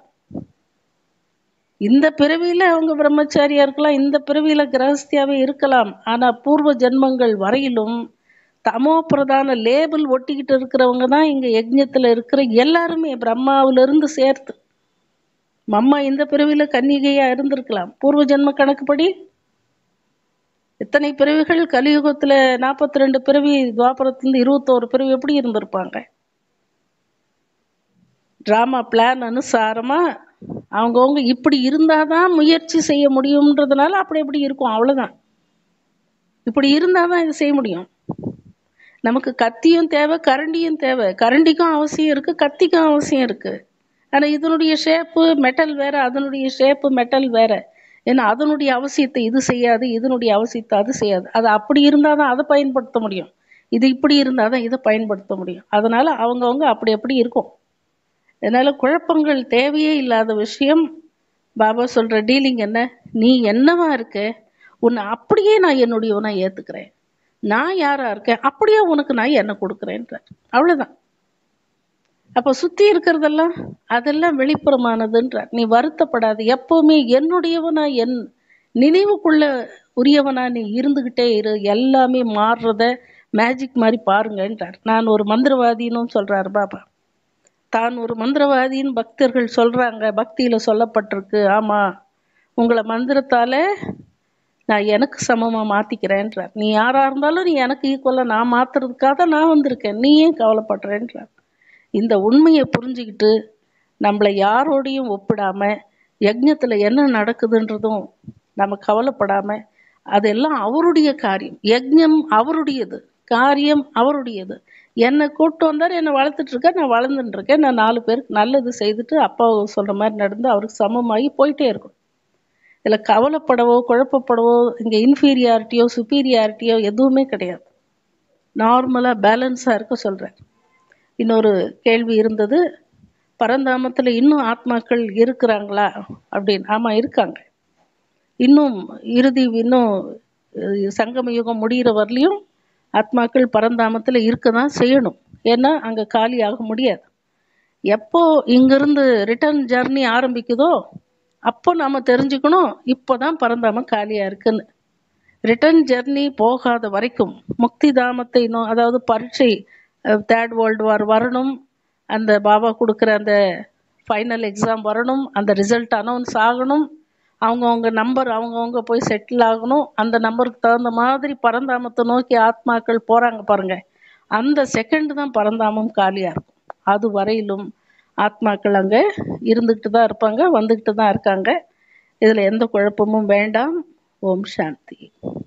இந்த பிறவியில அவங்க பிரம்மச்சாரியா இருக்கலாம் இந்த பிறவியில கிரகஸ்தியாவே இருக்கலாம் ஆனா பூர்வ ஜென்மங்கள் வரையிலும் தமோ பிரதான லேபிள் ஒட்டிக்கிட்டு இருக்கிறவங்க தான் இங்க யஜ்ஞத்துல இருக்கிற எல்லாருமே பிரம்மாவில இருந்து சேர்த்து மம்மா இந்த பிறவியில கன்னிகையா இருந்திருக்கலாம் பூர்வ ஜென்ம கணக்குப்படி எத்தனை பிறவிகள் கலியுகத்துல நாற்பத்தி ரெண்டு பிறவி துவாபரத்திலிருந்து இருபத்தோரு பிறவி எப்படி இருந்திருப்பாங்க டிராமா பிளான் அனுசாரமா அவங்கவுங்க இப்படி இருந்தாதான் முயற்சி செய்ய முடியும்ன்றதுனால அப்படி எப்படி இருக்கும் அவ்வளவுதான் இப்படி இருந்தாதான் இது செய்ய முடியும் நமக்கு கத்தியும் தேவை கரண்டியும் தேவை கரண்டிக்கும் அவசியம் இருக்கு கத்திக்கும் அவசியம் இருக்கு ஆனா இதனுடைய ஷேப்பு மெட்டல் வேற அதனுடைய ஷேப்பு மெட்டல் வேற ஏன்னா அதனுடைய அவசியத்தை இது செய்யாது இதனுடைய அவசியத்தை அது செய்யாது அது அப்படி இருந்தாதான் அதை பயன்படுத்த முடியும் இது இப்படி இருந்தாதான் இதை பயன்படுத்த முடியும் அதனால அவங்கவுங்க அப்படி அப்படி இருக்கும் அதனால குழப்பங்கள் தேவையே இல்லாத விஷயம் பாபா சொல்ற டீலிங் என்ன நீ என்னவா இருக்க உன்னை அப்படியே நான் என்னுடையவனா ஏத்துக்கிறேன் நான் யாரா இருக்கேன் அப்படியே உனக்கு நான் என்ன கொடுக்குறேன்ற அவ்வளவுதான் அப்ப சுத்தி இருக்கிறதெல்லாம் அதெல்லாம் வெளிப்புறமானதுன்ற நீ வருத்தப்படாது எப்பவுமே என்னுடையவனா என் நினைவுக்குள்ள உரியவனா நீ இருந்துகிட்டே இரு எல்லாமே மாறுறத மேஜிக் மாதிரி பாருங்கன்றார் நான் ஒரு மந்திரவாதின்னு சொல்றாரு பாபா தான் ஒரு மந்திரவாதின்னு பக்தர்கள் சொல்றாங்க பக்தியில சொல்லப்பட்டிருக்கு ஆமா உங்களை மந்திரத்தால நான் எனக்கு சமமா மாத்திக்கிறேன்றார் நீ யாரா இருந்தாலும் நீ எனக்கு ஈக்குவலா நான் மாத்துறதுக்காக நான் வந்திருக்கேன் நீ ஏன் கவலைப்படுறேன்றார் இந்த உண்மையை புரிஞ்சுக்கிட்டு நம்மளை யாரோடையும் ஒப்பிடாம யஜ்ஞத்துல என்ன நடக்குதுன்றதும் நம்ம கவலைப்படாம அதெல்லாம் அவருடைய காரியம் யஜ்ஞம் அவருடையது காரியம் அவருடையது என்னை கூப்பிட்டு வந்தார் என்னை வளர்த்துட்டு இருக்கேன் நான் வளர்ந்துட்டு இருக்கேன் நான் நாலு பேருக்கு நல்லது செய்துட்டு அப்பா சொல்ற மாதிரி நடந்து அவருக்கு சமமாகி போயிட்டே இருக்கும் இதில் கவலைப்படவோ குழப்பப்படவோ இங்கே இன்ஃபீரியாரிட்டியோ சுப்பீரியாரிட்டியோ எதுவுமே கிடையாது நார்மலாக பேலன்ஸாக இருக்க சொல்கிறேன் இன்னொரு கேள்வி இருந்தது பரந்தாமத்தில் இன்னும் ஆத்மாக்கள் இருக்கிறாங்களா அப்படின்னு ஆமாம் இருக்காங்க இன்னும் இறுதி இன்னும் அஹ், சங்கம யுகம் முடிகிற வரலையும் ஆத்மாக்கள் பரந்தாமத்தில் இருக்க தான் செய்யணும் ஏன்னா அங்கே காலி ஆக முடியாது எப்போ இங்கிருந்து ரிட்டர்ன் ஜர்னி ஆரம்பிக்குதோ அப்போ நாம் தெரிஞ்சுக்கணும் இப்போ தான் பரந்தாமம் காலியாக இருக்குன்னு ரிட்டர்ன் ஜெர்னி போகாத வரைக்கும் முக்தி தாமத்தை நோ அதாவது பரீட்சை தேர்ட் வேர்ல்டு வார் வரணும் அந்த பாபா கொடுக்குற அந்த ஃபைனல் எக்ஸாம் வரணும் அந்த ரிசல்ட் அனௌன்ஸ் ஆகணும் அவங்கவுங்க நம்பர் அவங்கவுங்க போய் செட்டில் ஆகணும் அந்த நம்பருக்கு தகுந்த மாதிரி பரந்தாமத்தை நோக்கி ஆத்மாக்கள் போகிறாங்க பாருங்க அந்த செகண்ட் தான் பரந்தாமம் காலியாக இருக்கும் அது வரையிலும் ஆத்மாக்கள் அங்கே இருந்துக்கிட்டு தான் இருப்பாங்க வந்துக்கிட்டு தான் இருக்காங்க இதில் எந்த குழப்பமும் வேண்டாம் ஓம் சாந்தி